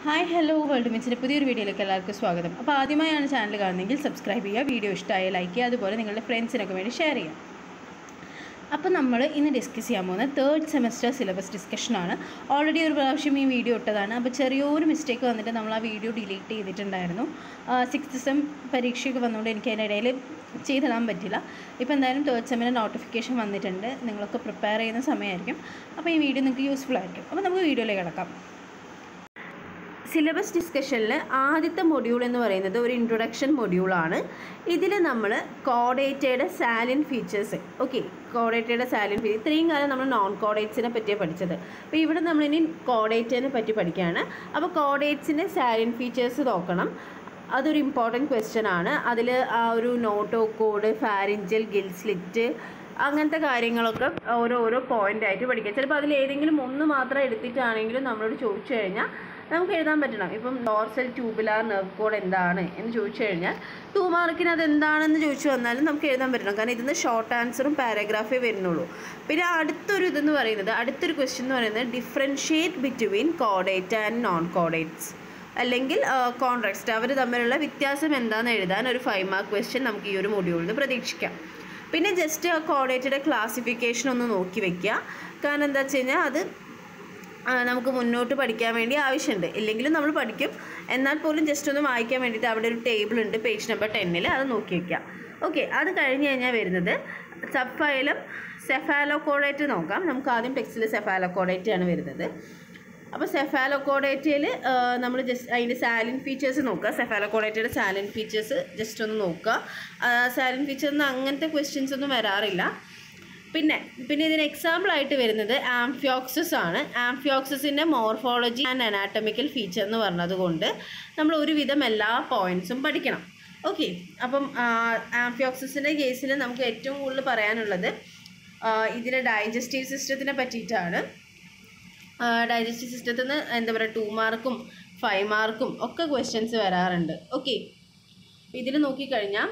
Hi hello world മിച്ചിൻ്റെ പുതിയൊരു വീഡിയോയിലേക്ക് എല്ലാവർക്കും സ്വാഗതം അപ്പോൾ ആദ്യമായാണ് ചാനൽ കാണുന്നതെങ്കിൽ സബ്സ്ക്രൈബ് ചെയ്യുക വീഡിയോ ഇഷ്ടമായ ലൈക്ക് ചെയ്യുക അതുപോലെ നിങ്ങളുടെ ഫ്രണ്ട്സിനൊക്കെ വേണ്ടി ഷെയർ ചെയ്യുക അപ്പോൾ നമ്മൾ ഇന്ന് ഡിസ്കസ് ചെയ്യാൻ പോകുന്ന തേർഡ് സെമസ്റ്റർ സിലബസ് ഡിസ്കഷനാണ് ഓൾറെഡി ഒരു പ്രാവശ്യം ഈ വീഡിയോ ഇട്ടതാണ് അപ്പോൾ ചെറിയൊരു മിസ്റ്റേക്ക് വന്നിട്ട് നമ്മൾ ആ വീഡിയോ ഡിലീറ്റ് ചെയ്തിട്ടുണ്ടായിരുന്നു സിക്സ്ത് സെം പരീക്ഷയൊക്കെ വന്നുകൊണ്ട് എനിക്ക് അതിനിടയിൽ ചെയ്തിടാൻ പറ്റില്ല ഇപ്പോൾ എന്തായാലും തേർഡ് സെമ്മിൻ്റെ നോട്ടിഫിക്കേഷൻ വന്നിട്ടുണ്ട് നിങ്ങളൊക്കെ പ്രിപ്പയർ ചെയ്യുന്ന സമയമായിരിക്കും അപ്പോൾ ഈ വീഡിയോ നിങ്ങൾക്ക് യൂസ്ഫുൾ ആയിരിക്കും അപ്പോൾ നമുക്ക് വീഡിയോയിലേക്ക് കിടക്കാം സിലബസ് ഡിസ്കഷനിൽ ആദ്യത്തെ മൊഡ്യൂൾ എന്ന് പറയുന്നത് ഒരു ഇൻട്രൊഡക്ഷൻ മൊഡ്യൂളാണ് ഇതിൽ നമ്മൾ കോഡേറ്റയുടെ സാലിൻ ഫീച്ചേഴ്സ് ഓക്കെ കോഡേറ്റയുടെ സാലിൻ ഫീച്ചർ ഇത്രയും കാലം നമ്മൾ നോൺ കോഡേറ്റ്സിനെ പറ്റിയാണ് പഠിച്ചത് അപ്പോൾ ഇവിടെ നമ്മളിനി കോഡേറ്റിനെ പറ്റി പഠിക്കുകയാണ് അപ്പോൾ കോഡേറ്റ്സിൻ്റെ സാലിൻ ഫീച്ചേഴ്സ് നോക്കണം അതൊരു ഇമ്പോർട്ടൻറ്റ് ക്വസ്റ്റ്യൻ ആണ് അതിൽ ആ ഒരു notochord pharyngeal gill slit അങ്ങനത്തെ കാര്യങ്ങളൊക്കെ ഓരോ ഓരോ പോയിൻ്റ് ആയിട്ട് പഠിക്കുക ചിലപ്പോൾ അതിൽ ഏതെങ്കിലും ഒന്ന് മാത്രം എടുത്തിട്ടാണെങ്കിലും നമ്മളോട് ചോദിച്ചു കഴിഞ്ഞാൽ നമുക്ക് എഴുതാൻ പറ്റണം ഇപ്പം ഡോർസൽ ട്യൂബുലാർ നെർവ് കോഡ് എന്താണ് എന്ന് ചോദിച്ചു കഴിഞ്ഞാൽ ടു മാർക്കിന് അത് എന്താണെന്ന് ചോദിച്ചു വന്നാലും നമുക്ക് എഴുതാൻ പറ്റണം കാരണം ഇതിന്ന് ഷോർട്ട് ആൻസറും പാരഗ്രാഫേ വരുന്നുള്ളൂ പിന്നെ അടുത്തൊരു ഇതെന്ന് പറയുന്നത് അടുത്തൊരു ക്വസ്റ്റ്യൻ എന്ന് പറയുന്നത് ഡിഫറൻഷിയേറ്റ് ബിറ്റ്വീൻ കോഡേറ്റ് ആൻഡ് നോൺ കോഡേറ്റ്സ് അല്ലെങ്കിൽ കോൺട്രാക്സ്റ്റ് അവർ തമ്മിലുള്ള വ്യത്യാസം എന്താണെന്ന് എഴുതാൻ ഒരു ഫൈവ് മാർക്ക് ക്വസ്റ്റ്യൻ നമുക്ക് ഈ ഒരു മൊഡ്യൂളിൽ നിന്ന് പ്രതീക്ഷിക്കാം പിന്നെ ജസ്റ്റ് ആ കോർഡിനേറ്റഡ് ക്ലാസിഫിക്കേഷൻ ഒന്ന് നോക്കി വെക്കുക കാരണം എന്താ വെച്ച് കഴിഞ്ഞാൽ അത് നമുക്ക് മുന്നോട്ട് പഠിക്കാൻ വേണ്ടി ആവശ്യമുണ്ട് ഇല്ലെങ്കിലും നമ്മൾ പഠിക്കും എന്നാൽ പോലും ജസ്റ്റ് ഒന്ന് വായിക്കാൻ വേണ്ടിയിട്ട് അവിടെ ഒരു ടേബിൾ ഉണ്ട് പേജ് നമ്പർ ടെന്നിൽ അത് നോക്കി വയ്ക്കുക ഓക്കെ അത് കഴിഞ്ഞ് കഴിഞ്ഞാൽ വരുന്നത് സബ് ഫയലും സെഫാലോക്കോഡേറ്റ് നോക്കാം നമുക്ക് ആദ്യം ടെക്സ്റ്റിൽ സെഫാലോക്കോഡേറ്റ് ആണ് വരുന്നത് അപ്പോൾ സെഫാലോക്കോഡേറ്റയിൽ നമ്മൾ ജസ്റ്റ് അതിൻ്റെ സാലിൻ ഫീച്ചേഴ്സ് നോക്കുക സെഫാലോക്കോഡേറ്റയുടെ സാലിൻ ഫീച്ചേഴ്സ് ജസ്റ്റ് ഒന്ന് നോക്കുക സാലിൻ ഫീച്ചറിന് അങ്ങനത്തെ ക്വസ്റ്റ്യൻസ് ഒന്നും വരാറില്ല പിന്നെ പിന്നെ ഇതിന് എക്സാമ്പിൾ ആയിട്ട് വരുന്നത് ആംഫിയോക്സസ് ആണ് ആംഫിയോക്സസിൻ്റെ മോർഫോളജി ആൻഡ് അനാറ്റമിക്കൽ ഫീച്ചർ എന്ന് പറഞ്ഞത് കൊണ്ട് നമ്മൾ ഒരുവിധം എല്ലാ പോയിൻറ്സും പഠിക്കണം ഓക്കെ അപ്പം ആംഫിയോക്സസിൻ്റെ കേസിൽ നമുക്ക് ഏറ്റവും കൂടുതൽ പറയാനുള്ളത് ഇതിൻ്റെ ഡൈജസ്റ്റീവ് സിസ്റ്റത്തിനെ പറ്റിയിട്ടാണ് ഡൈജസ്റ്റീവ് സിസ്റ്റത്തിൽ നിന്ന് എന്താ പറയുക ടു മാർക്കും ഫൈവ് മാർക്കും ഒക്കെ ക്വസ്റ്റ്യൻസ് വരാറുണ്ട് ഓക്കെ ഇതിൽ നോക്കിക്കഴിഞ്ഞാൽ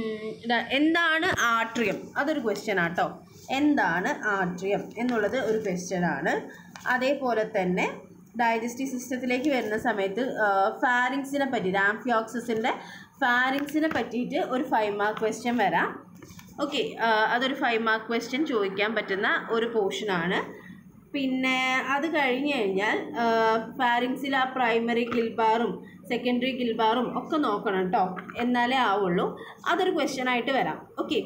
എന്താണ് ആട്രിയം അതൊരു ക്വസ്റ്റ്യൻ ആട്ടോ എന്താണ് ആട്രിയം എന്നുള്ളത് ഒരു ക്വസ്റ്റ്യൻ ആണ് അതേപോലെ തന്നെ ഡൈജസ്റ്റീവ് സിസ്റ്റത്തിലേക്ക് വരുന്ന സമയത്ത് ഫാരിങ്സിനെ പറ്റി ആംഫിയോക്സിൻ്റെ ഫാരിങ്സിനെ പറ്റിയിട്ട് ഒരു ഫൈവ് മാർക്ക് ക്വസ്റ്റ്യൻ വരാം ഓക്കെ അതൊരു ഫൈവ് മാർക്ക് ക്വസ്റ്റ്യൻ ചോദിക്കാൻ പറ്റുന്ന ഒരു പോർഷനാണ് പിന്നെ അത് കഴിഞ്ഞ് കഴിഞ്ഞാൽ ഫാരിങ്സിൽ ആ പ്രൈമറി ഗിൽബാറും സെക്കൻഡറി ഗിൽബാറും ഒക്കെ നോക്കണം കേട്ടോ എന്നാലേ ആവുള്ളൂ അതൊരു ക്വസ്റ്റ്യൻ ആയിട്ട് വരാം ഓക്കെ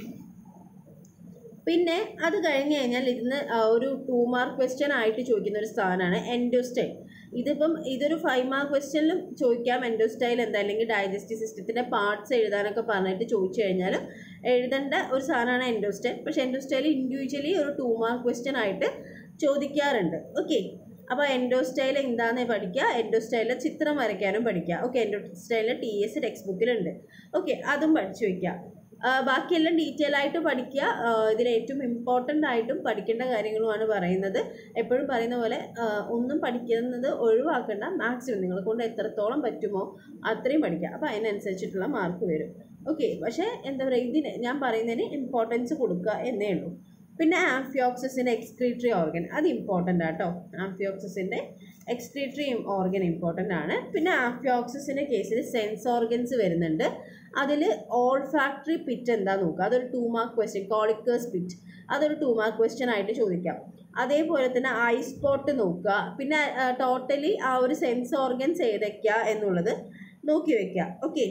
പിന്നെ അത് കഴിഞ്ഞ് കഴിഞ്ഞാൽ ഇതിന് ഒരു ടു മാർക്ക് ക്വസ്റ്റ്യൻ ആയിട്ട് ചോദിക്കുന്ന ഒരു സ്ഥാനമാണ് എൻഡോസ്റ്റൈൽ ഇതിപ്പം ഇതൊരു ഫൈവ് മാർക്ക് ക്വസ്റ്റ്യനിലും ചോദിക്കാം എൻഡോസ്റ്റൈൽ എന്താ അല്ലെങ്കിൽ ഡൈജസ്റ്റീവ് സിസ്റ്റത്തിൻ്റെ പാർട്സ് എഴുതാനൊക്കെ പറഞ്ഞിട്ട് ചോദിച്ചു കഴിഞ്ഞാൽ എഴുതേണ്ട ഒരു സാധനമാണ് എൻഡോസ്റ്റൈൽ പക്ഷേ എൻഡോസ്റ്റൈൽ ഇൻഡിവിജ്വലി ഒരു ടു മാർക്ക് ക്വസ്റ്റ്യൻ ആയിട്ട് ചോദിക്കാറുണ്ട് ഓക്കെ അപ്പോൾ എൻഡോസ്റ്റൈൽ എന്താണെന്ന് പഠിക്കുക എൻഡോസ്റ്റൈലിലെ ചിത്രം വരയ്ക്കാനും പഠിക്കുക ഓക്കെ എൻഡോസ്റ്റൈലിലെ ടി എസ് ടെക്സ്റ്റ് ബുക്കിലുണ്ട് ഓക്കെ അതും പഠിച്ചു വയ്ക്കുക ബാക്കിയെല്ലാം ഡീറ്റെയിൽ ആയിട്ട് പഠിക്കുക ഇതിൽ ഏറ്റവും ഇമ്പോർട്ടൻ്റ് ആയിട്ടും പഠിക്കേണ്ട കാര്യങ്ങളുമാണ് പറയുന്നത് എപ്പോഴും പറയുന്ന പോലെ ഒന്നും പഠിക്കുന്നത് ഒഴിവാക്കേണ്ട മാക്സിമം നിങ്ങളെ കൊണ്ട് എത്രത്തോളം പറ്റുമോ അത്രയും പഠിക്കുക അപ്പോൾ അതിനനുസരിച്ചിട്ടുള്ള മാർക്ക് വരും ഓക്കെ പക്ഷേ എന്താ പറയുക ഇതിന് ഞാൻ പറയുന്നതിന് ഇമ്പോർട്ടൻസ് കൊടുക്കുക എന്നേ ഉള്ളൂ പിന്നെ ആംഫിയോക്സിൻ്റെ എക്സ്ക്രീറ്ററി ഓർഗൻ അത് ഇമ്പോർട്ടൻ്റ് ആട്ടോ ആംഫിയോക്സിൻ്റെ എക്സ്ക്രീറ്ററി ഓർഗൻ ഇമ്പോർട്ടൻ്റ് ആണ് പിന്നെ ആംഫിയോക്സിൻ്റെ കേസിൽ സെൻസ് ഓർഗൻസ് വരുന്നുണ്ട് അതിൽ ഓൾ ഫാക്ടറി പിറ്റ് എന്താ നോക്കുക അതൊരു two mark question Kolliker's pit അതൊരു ടു മാർക്ക് ക്വസ്റ്റ്യൻ ആയിട്ട് ചോദിക്കാം അതേപോലെ തന്നെ ഐ സ്പോട്ട് നോക്കുക പിന്നെ ടോട്ടലി ആ ഒരു സെൻസ് ഓർഗൻസ് ഏതൊക്കെയാണ് എന്നുള്ളത് നോക്കി വയ്ക്കുക ഓക്കെ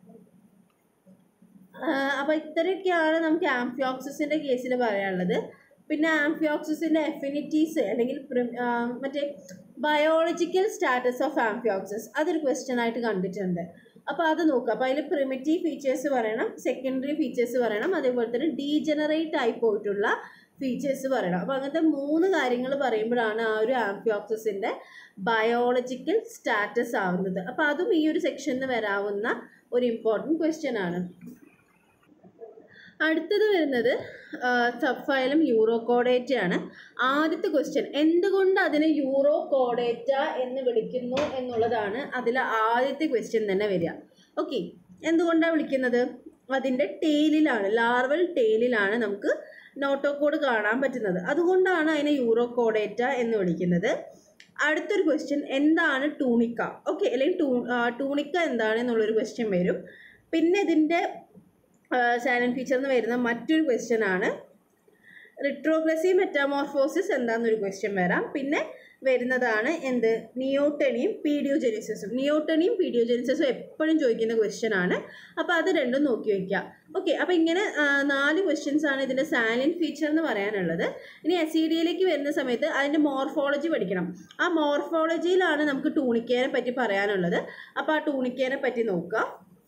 അപ്പോൾ ഇത്രയൊക്കെയാണ് നമുക്ക് ആംഫിയോക്സിൻ്റെ കേസിൽ പറയാനുള്ളത് പിന്നെ ആംഫിയോക്സിൻ്റെ എഫിനിറ്റീസ് അല്ലെങ്കിൽ മറ്റേ ബയോളജിക്കൽ സ്റ്റാറ്റസ് ഓഫ് ആംഫിയോക്സിസ് അതൊരു ക്വസ്റ്റ്യൻ ആയിട്ട് കണ്ടിട്ടുണ്ട് അപ്പോൾ അത് നോക്കുക അപ്പോൾ അതിൽ പ്രിമിറ്റീവ് ഫീച്ചേഴ്സ് പറയണം സെക്കൻഡറി ഫീച്ചേഴ്സ് പറയണം അതേപോലെ തന്നെ ഡീജനറേറ്റ് ആയി പോയിട്ടുള്ള ഫീച്ചേഴ്സ് പറയണം അപ്പോൾ അങ്ങനത്തെ മൂന്ന് കാര്യങ്ങൾ പറയുമ്പോഴാണ് ആ ഒരു ആംഫിയോക്സിൻ്റെ ബയോളജിക്കൽ സ്റ്റാറ്റസ് ആവുന്നത് അപ്പോൾ അതും ഈ ഒരു സെക്ഷനിൽ വരാവുന്ന ഒരു ഇമ്പോർട്ടൻറ്റ് ക്വസ്റ്റ്യൻ ആണ് അടുത്തത് വരുന്നത് സബ് ഫയലും യൂറോ കോഡേറ്റ ആണ് ആദ്യത്തെ ക്വസ്റ്റ്യൻ എന്തുകൊണ്ട് അതിനെ യൂറോ കോഡേറ്റ എന്ന് വിളിക്കുന്നു എന്നുള്ളതാണ് അതിലെ ആദ്യത്തെ ക്വസ്റ്റ്യൻ തന്നെ വരിക ഓക്കെ എന്തുകൊണ്ടാണ് വിളിക്കുന്നത് അതിൻ്റെ ടെയിലിലാണ് ലാർവൽ ടെയിലിലാണ് നമുക്ക് നോട്ടോ കോഡ് കാണാൻ പറ്റുന്നത് അതുകൊണ്ടാണ് അതിനെ യൂറോ കോഡേറ്റ എന്ന് വിളിക്കുന്നത് അടുത്തൊരു ക്വസ്റ്റ്യൻ എന്താണ് ടൂണിക്ക ഓക്കെ അല്ലെങ്കിൽ ടൂ ടൂണിക്ക എന്താണ് എന്നുള്ളൊരു ക്വസ്റ്റ്യൻ വരും പിന്നെ ഇതിൻ്റെ സൈലൻറ്റ് ഫീച്ചർ എന്ന് വരുന്ന മറ്റൊരു ക്വസ്റ്റ്യൻ ആണ് റിട്രോഗ്രസീവ് മെറ്റാമോർഫോസിസ് എന്താണെന്നൊരു ക്വസ്റ്റ്യൻ വരാം പിന്നെ വരുന്നതാണ് എന്ത് നിയോട്ടണിയും പീഡിയോജെനിസിസും നിയോട്ടണിയും പീഡിയോജെനിസിസും എപ്പോഴും ചോദിക്കുന്ന ക്വസ്റ്റ്യൻ ആണ് അപ്പോൾ അത് രണ്ടും നോക്കി വയ്ക്കുക ഓക്കെ അപ്പോൾ ഇങ്ങനെ ആ, നാല് ക്വസ്റ്റ്യൻസ് ആണ് ഇതിൻ്റെ സാലൻറ്റ് ഫീച്ചർ എന്ന് പറയാനുള്ളത് ഇനി എസ് സി ഡിയിലേക്ക് വരുന്ന സമയത്ത് അതിൻ്റെ മോർഫോളജി പഠിക്കണം ആ മോർഫോളജിയിലാണ് നമുക്ക് ടൂണിക്കേനെ പറ്റി പറയാനുള്ളത് അപ്പോൾ ആ ടൂണിക്കേനെ പറ്റി നോക്കുക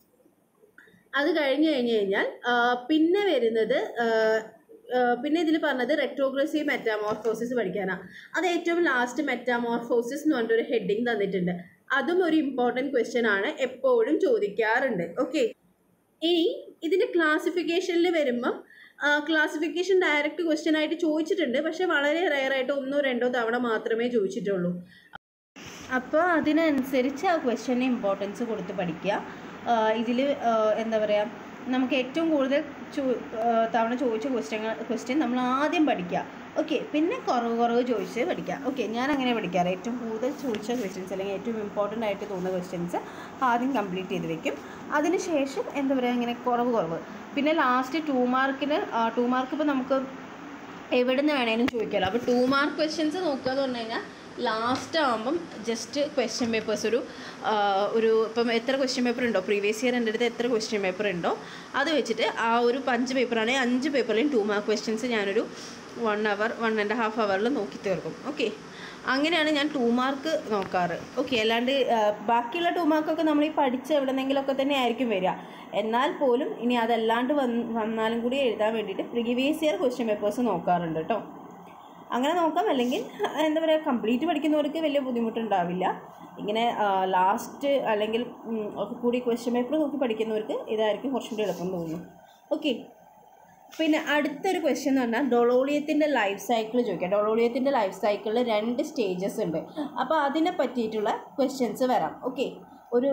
അത് കഴിഞ്ഞ് കഴിഞ്ഞ് കഴിഞ്ഞാൽ ആ, പിന്നെ വരുന്നത് ആ, ആ, പിന്നെ ഇതിൽ പറഞ്ഞത് റെട്രോഗ്രസീവ് മെറ്റാമോർഫോസിസ് പഠിക്കാനാണ് അത് ഏറ്റവും ലാസ്റ്റ് മെറ്റാമോർഫോസിസ് എന്ന് പറഞ്ഞിട്ടൊരു ഹെഡിങ് തന്നിട്ടുണ്ട് അതും ഒരു ഇമ്പോർട്ടൻറ്റ് ക്വസ്റ്റ്യൻ ആണ് എപ്പോഴും ചോദിക്കാറുണ്ട് ഓക്കെ ഇനി ഇതിൻ്റെ ക്ലാസിഫിക്കേഷനിൽ വരുമ്പം ക്ലാസിഫിക്കേഷൻ ഡയറക്റ്റ് ക്വസ്റ്റ്യൻ ആയിട്ട് ചോദിച്ചിട്ടുണ്ട് പക്ഷേ വളരെ റെയർ ആയിട്ട് ഒന്നോ രണ്ടോ തവണ മാത്രമേ ചോദിച്ചിട്ടുള്ളൂ അപ്പോൾ അതിനനുസരിച്ച് ആ ക്വസ്റ്റ്യന് ഇമ്പോർട്ടൻസ് കൊടുത്ത് പഠിക്കുക ഇതിൽ എന്താ പറയുക നമുക്ക് ഏറ്റവും കൂടുതൽ ചോ ആ, തവണ ചോദിച്ച ക്വസ്റ്റ്യൻ ക്വസ്റ്റ്യൻ നമ്മൾ ആദ്യം പഠിക്കുക ഓക്കെ പിന്നെ കുറവ് കുറവ് ചോദിച്ച് പഠിക്കുക ഓക്കെ ഞാൻ അങ്ങനെ പഠിക്കാറ് ഏറ്റവും കൂടുതൽ ചോദിച്ച ക്വസ്റ്റ്യൻസ് അല്ലെങ്കിൽ ഏറ്റവും ഇമ്പോർട്ടൻ്റ് ആയിട്ട് തോന്നുന്ന ക്വസ്റ്റ്യൻസ് ആദ്യം കംപ്ലീറ്റ് ചെയ്ത് വെക്കും അതിനുശേഷം എന്താ പറയുക ഇങ്ങനെ കുറവ് കുറവ് പിന്നെ ലാസ്റ്റ് ടു മാർക്കിന് ടു മാർക്ക് ഇപ്പോൾ നമുക്ക് എവിടെ നിന്ന് വേണേലും ചോദിക്കാമല്ലോ അപ്പോൾ ടു മാർക്ക് ക്വസ്റ്റ്യൻസ് നോക്കുക എന്ന് പറഞ്ഞു കഴിഞ്ഞാൽ ലാസ്റ്റ് ആകുമ്പം ജസ്റ്റ് ക്വസ്റ്റ്യൻ പേപ്പേഴ്സ് ഒരു ആ, ഒരു ഇപ്പം എത്ര ക്വസ്റ്റ്യൻ പേപ്പർ ഉണ്ടോ പ്രീവിയസ് ഇയർ എൻ്റെ അടുത്ത് എത്ര ക്വസ്റ്റ്യൻ പേപ്പർ ഉണ്ടോ അത് വെച്ചിട്ട് ആ ഒരു അഞ്ച് പേപ്പറാണെങ്കിൽ അഞ്ച് പേപ്പറിലും ടു മാർക്ക് ക്വസ്റ്റ്യൻസ് ഞാനൊരു one hour one and half അവറിൽ നോക്കി തീർക്കും ഓക്കെ അങ്ങനെയാണ് ഞാൻ ടു മാർക്ക് നോക്കാറ് ഓക്കെ അല്ലാണ്ട് ആ, ബാക്കിയുള്ള ടു മാർക്കൊക്കെ നമ്മൾ ഈ പഠിച്ച എവിടെന്നെങ്കിലുമൊക്കെ തന്നെ ആയിരിക്കും വരിക എന്നാൽ പോലും ഇനി അതല്ലാണ്ട് വന്ന് വന്നാലും കൂടി എഴുതാൻ വേണ്ടിയിട്ട് പ്രീവിയസ് ഇയർ ക്വസ്റ്റ്യൻ പേപ്പേഴ്സ് നോക്കാറുണ്ട് കേട്ടോ അങ്ങനെ നോക്കാം അല്ലെങ്കിൽ എന്താ പറയുക കംപ്ലീറ്റ് പഠിക്കുന്നവർക്ക് വലിയ ബുദ്ധിമുട്ടുണ്ടാവില്ല ഇങ്ങനെ ലാസ്റ്റ് അല്ലെങ്കിൽ ഉം, ഒക്കെ കൂടി ക്വസ്റ്റ്യൻ പേപ്പർ നോക്കി പഠിക്കുന്നവർക്ക് ഇതായിരിക്കും കുറച്ചും കൂടി എളുപ്പം തോന്നുന്നു ഓക്കെ പിന്നെ അടുത്തൊരു ക്വസ്റ്റ്യൻ എന്ന് പറഞ്ഞാൽ ഡൊളോളിയത്തിൻ്റെ ലൈഫ് സൈക്കിൾ ചോദിക്കാം ഡൊളോളിയത്തിൻ്റെ ലൈഫ് സൈക്കിളിൽ രണ്ട് സ്റ്റേജസ് ഉണ്ട് അപ്പോൾ അതിനെ പറ്റിയിട്ടുള്ള ക്വസ്റ്റ്യൻസ് വരാം ഓക്കെ ഒരു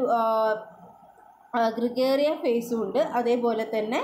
ഗ്രിഗേറിയ ഫേസും ഉണ്ട് അതേപോലെ തന്നെ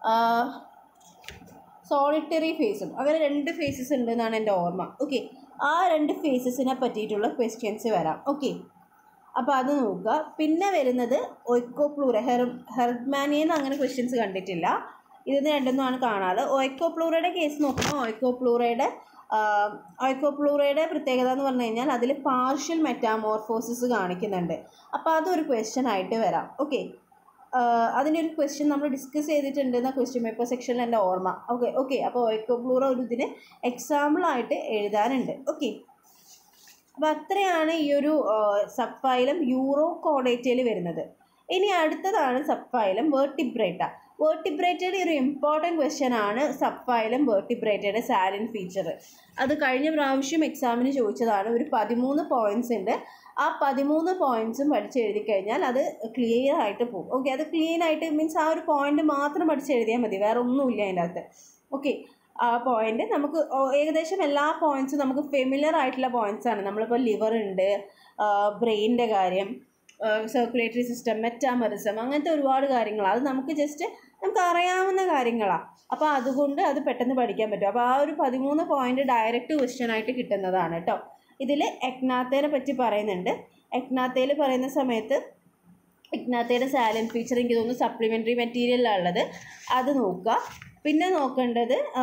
സോളിറ്ററി ഫേസും അങ്ങനെ രണ്ട് ഫേസസ് ഉണ്ട് എന്നാണ് എൻ്റെ ഓർമ്മ ഓക്കെ ആ രണ്ട് ഫേസസിനെ പറ്റിയിട്ടുള്ള ക്വസ്റ്റ്യൻസ് വരാം ഓക്കെ അപ്പോൾ അത് നോക്കുക പിന്നെ വരുന്നത് ഒയ്ക്കോപ്ലൂറ ഹെർ ഹെർമാനിയെന്ന് അങ്ങനെ ക്വസ്റ്റ്യൻസ് കണ്ടിട്ടില്ല ഇതിന് രണ്ടെന്നുമാണ് കാണാറ് ഒയ്ക്കോപ്ലൂറയുടെ കേസ് നോക്കുമ്പോൾ ഒയ്ക്കോപ്ലൂറയുടെ ഒയ്ക്കോപ്ലൂറയുടെ പ്രത്യേകത എന്ന് പറഞ്ഞു കഴിഞ്ഞാൽ അതിൽ പാർഷ്യൽ മെറ്റാമോർഫോസിസ് കാണിക്കുന്നുണ്ട് അപ്പോൾ അതൊരു ക്വസ്റ്റ്യൻ ആയിട്ട് വരാം ഓക്കെ അതിൻ്റെ ഒരു ക്വസ്റ്റ്യൻ നമ്മൾ ഡിസ്കസ് ചെയ്തിട്ടുണ്ട് എന്ന ക്വസ്റ്റ്യൻ പേപ്പർ സെക്ഷനിൽ എൻ്റെ ഓർമ്മ ഓക്കെ ഓക്കെ അപ്പോൾ ഒയ്ക്കോപ്ലൂറ ഒരു ഇതിന് എക്സാമ്പിളായിട്ട് എഴുതാനുണ്ട് ഓക്കെ അപ്പോൾ അത്രയാണ് ഈ ഒരു സബ് ഫൈലം യൂറോ കോഡേറ്റയിൽ വരുന്നത് ഇനി അടുത്തതാണ് സബ് ഫൈലം വേർട്ടിബ്രേറ്റ വേർട്ടിബ്രേറ്റയുടെ ഒരു ഇമ്പോർട്ടൻറ്റ് ക്വസ്റ്റ്യൻ ആണ് സബ് ഫൈലം വേർട്ടിബ്രേറ്റയുടെ സാലിൻ ഫീച്ചർ അത് കഴിഞ്ഞ പ്രാവശ്യം എക്സാമിന് ചോദിച്ചതാണ് ഒരു പതിമൂന്ന് പോയിൻറ്റ്സ് ഉണ്ട് ആ പതിമൂന്ന് പോയിൻറ്റ്സും പഠിച്ചെഴുതി കഴിഞ്ഞാൽ അത് ക്ലിയർ ആയിട്ട് പോകും ഓക്കെ അത് ക്ലീൻ ആയിട്ട് മീൻസ് ആ ഒരു പോയിന്റ് മാത്രം പഠിച്ചെഴുതിയാൽ മതി വേറെ ഒന്നുമില്ല അതിൻ്റെ അകത്ത് ഓക്കെ ആ പോയിന്റ് നമുക്ക് ഓ- ഏകദേശം എല്ലാ പോയിന്റ്സും നമുക്ക് ഫെമിലർ ആയിട്ടുള്ള പോയിന്റ്സ് ആണ് നമ്മളിപ്പോൾ ലിവർ ഉണ്ട് ബ്രെയിനിൻ്റെ കാര്യം സർക്കുലേറ്ററി സിസ്റ്റം മെറ്റാമറിസം അങ്ങനത്തെ ഒരുപാട് കാര്യങ്ങൾ അത് നമുക്ക് ജസ്റ്റ് നമുക്ക് അറിയാവുന്ന കാര്യങ്ങളാണ് അപ്പോൾ അതുകൊണ്ട് അത് പെട്ടെന്ന് പഠിക്കാൻ പറ്റും അപ്പോൾ ആ ഒരു പതിമൂന്ന് പോയിന്റ് ഡയറക്റ്റ് ക്വസ്റ്റ്യൻ ആയിട്ട് കിട്ടുന്നതാണ് കേട്ടോ ഇതിൽ എക്നാത്തേനെ പറ്റി പറയുന്നുണ്ട് എക്നാത്തയിൽ പറയുന്ന സമയത്ത് ഇഗ്നാത്തയുടെ സാലൻ ഫീച്ചർ എനിക്ക് തോന്നുന്നു സപ്ലിമെൻ്ററി മെറ്റീരിയലാണ് ഉള്ളത് അത് നോക്കുക പിന്നെ നോക്കേണ്ടത് ആ,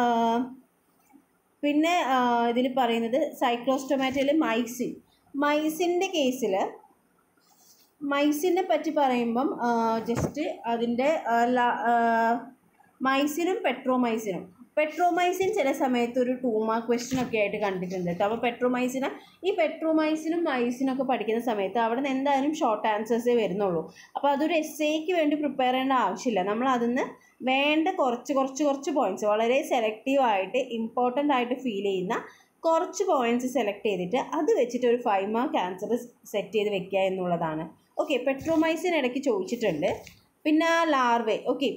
പിന്നെ ഇതിൽ പറയുന്നത് സൈക്ലോസ്റ്റൊമാറ്റയിൽ മൈസിൻ മൈസിൻ്റെ കേസിൽ മൈസിനെ പറ്റി പറയുമ്പം ജസ്റ്റ് അതിൻ്റെ ആ, ല- ആ, മൈസിനും പെട്രോമൈസിനും പെട്രോമൈസിൻ ചില സമയത്ത് ഒരു ടൂ മാർക്ക് ക്വസ്റ്റ്യൻ ഒക്കെ ആയിട്ട് കണ്ടിട്ടുണ്ട് കേട്ടോ അപ്പോൾ പെട്രോമൈസിന് ഈ പെട്രോമൈസിനും മൈസിനും ഒക്കെ പഠിക്കുന്ന സമയത്ത് അവിടെ നിന്ന് എന്തായാലും ഷോർട്ട് ആൻസേഴ്സേ വരുന്നുള്ളൂ അപ്പോൾ അതൊരു എസ് എക്ക് വേണ്ടി പ്രിപ്പയർ ചെയ്യേണ്ട ആവശ്യമില്ല നമ്മൾ അതിന്ന് വേണ്ട കുറച്ച് കുറച്ച് കുറച്ച് പോയിന്റ്സ് വളരെ സെലക്റ്റീവ് ആയിട്ട് ഇമ്പോർട്ടൻ്റ് ആയിട്ട് ഫീൽ ചെയ്യുന്ന കുറച്ച് പോയിന്റ്സ് സെലക്ട് ചെയ്തിട്ട് അത് വെച്ചിട്ട് ഒരു ഫൈവ് മാർക്ക് ആൻസർ സെറ്റ് ചെയ്ത് വെക്കുക എന്നുള്ളതാണ് ഓക്കെ പെട്രോമൈസിൻ ഇടയ്ക്ക് ചോദിച്ചിട്ടുണ്ട് പിന്നെ larvae okay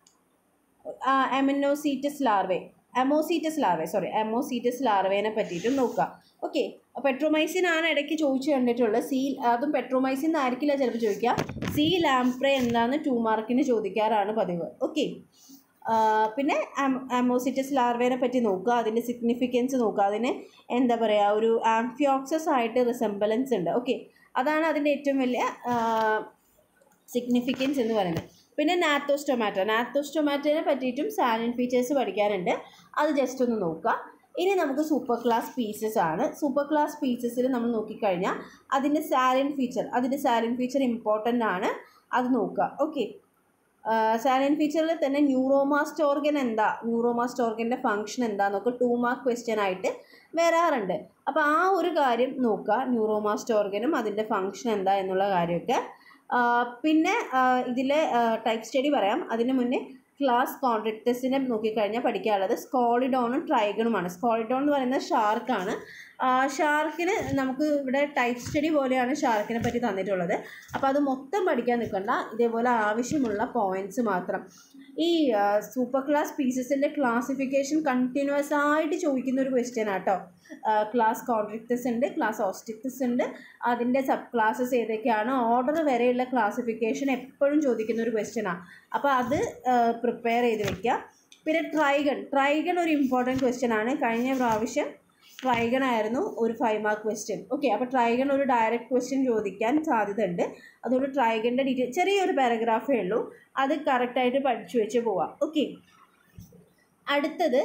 ammocoetes larvae ammocoetes larvae sorry ammocoetes ലാർവേനെ പറ്റിയിട്ടും നോക്കുക ഓക്കെ പെട്രോമൈസിൻ ആണ് ഇടയ്ക്ക് ചോദിച്ചു കണ്ടിട്ടുള്ളത് സീ അതും പെട്രോമൈസിൻ എന്നായിരിക്കില്ല ചിലപ്പോൾ ചോദിക്കുക സീ ലാംപ്രേ എന്താണെന്ന് ടു മാർക്കിന് ചോദിക്കാറാണ് പതിവ് ഓക്കെ ആ, പിന്നെ അമോസിറ്റസ് ലാർവേനെ പറ്റി നോക്കുക അതിൻ്റെ സിഗ്നിഫിക്കൻസ് നോക്കുക അതിന് എന്താ പറയുക ഒരു ആംഫിയോക്സസ് ആയിട്ട് റിസംബലൻസ് ഉണ്ട് ഓക്കെ അതാണ് അതിൻ്റെ ഏറ്റവും വലിയ സിഗ്നിഫിക്കൻസ് എന്ന് പറയുന്നത് പിന്നെ നാത്തോസ്റ്റൊമാറ്റോ നാത്തോസ്റ്റൊമാറ്റോനെ പറ്റിയിട്ടും സാലിൻ ഫീച്ചേഴ്സ് പഠിക്കാനുണ്ട് അത് ജസ്റ്റ് ഒന്ന് നോക്കുക ഇനി നമുക്ക് സൂപ്പർ ക്ലാസ് പീസസ് ആണ് സൂപ്പർ ക്ലാസ് പീസസിൽ നമ്മൾ നോക്കിക്കഴിഞ്ഞാൽ അതിൻ്റെ സാലിൻ ഫീച്ചർ അതിൻ്റെ സാലിൻ ഫീച്ചർ ഇമ്പോർട്ടൻ്റ് ആണ് അത് നോക്കുക ഓക്കെ സാലിൻ ഫീച്ചറിൽ തന്നെ ന്യൂറോമാസ്റ്റ് ഓർഗൻ എന്താ ന്യൂറോമാസ്റ്റ് ഓർഗൻ്റെ ഫങ്ഷൻ എന്താന്നൊക്കെ ടു മാർക്ക് ക്വസ്റ്റ്യൻ ആയിട്ട് വരാറുണ്ട് അപ്പോൾ ആ ഒരു കാര്യം നോക്കുക ന്യൂറോമാസ്റ്റ് ഓർഗനും അതിൻ്റെ ഫങ്ഷൻ എന്താ എന്നുള്ള കാര്യമൊക്കെ ആ, പിന്നെ ഇതിലെ ടൈപ്പ് സ്റ്റഡി പറയാം അതിന് മുന്നേ ക്ലാസ് കോൺട്രക്ടസിനെ നോക്കിക്കഴിഞ്ഞാൽ പഠിക്കാനുള്ളത് സ്കോളിഡോണും ട്രൈഗണുമാണ് സ്കോളിഡോൺ എന്ന് പറയുന്നത് ഷാർക്കാണ് ഷാർക്കിന് നമുക്ക് ഇവിടെ ടൈപ്പ് സ്റ്റഡി പോലെയാണ് ഷാർക്കിനെ പറ്റി തന്നിട്ടുള്ളത് അപ്പോൾ അത് മൊത്തം പഠിക്കാൻ നിൽക്കണ്ട ഇതേപോലെ ആവശ്യമുള്ള പോയിൻറ്റ്സ് മാത്രം ഈ സൂപ്പർ ക്ലാസ് പീസസിൻ്റെ ക്ലാസിഫിക്കേഷൻ കണ്ടിന്യൂസ് ആയിട്ട് ചോദിക്കുന്ന ഒരു ക്വസ്റ്റ്യൻ ആട്ടോ ക്ലാസ് കോൺട്രിക്ടസ് ഉണ്ട് ക്ലാസ് ഓസ്റ്റിക്ടസ് ഉണ്ട് അതിൻ്റെ സബ് ക്ലാസ്സസ് ഏതൊക്കെയാണ് ഓർഡർ വരെയുള്ള ക്ലാസിഫിക്കേഷൻ എപ്പോഴും ചോദിക്കുന്ന ഒരു ക്വസ്റ്റ്യനാണ് അപ്പോൾ അത് പ്രിപ്പയർ ചെയ്ത് വെക്കുക പിന്നെ ട്രൈഗൺ ട്രൈഗൺ ഒരു ഇമ്പോർട്ടൻറ്റ് ക്വസ്റ്റ്യൻ ആണ് കഴിഞ്ഞ പ്രാവശ്യം ട്രൈഗൺ ആയിരുന്നു ഒരു ഫൈവ് മാർക്ക് ക്വസ്റ്റ്യൻ ഓക്കെ അപ്പോൾ ട്രൈഗൺ ഒരു ഡയറക്റ്റ് ക്വസ്റ്റ്യൻ ചോദിക്കാൻ സാധ്യതയുണ്ട് അതുകൊണ്ട് ട്രൈഗണിൻ്റെ ഡീറ്റെയിൽ ചെറിയൊരു പാരഗ്രാഫേ ഉള്ളൂ അത് കറക്റ്റായിട്ട് പഠിച്ചു വെച്ച് പോവാം ഓക്കെ അടുത്തത്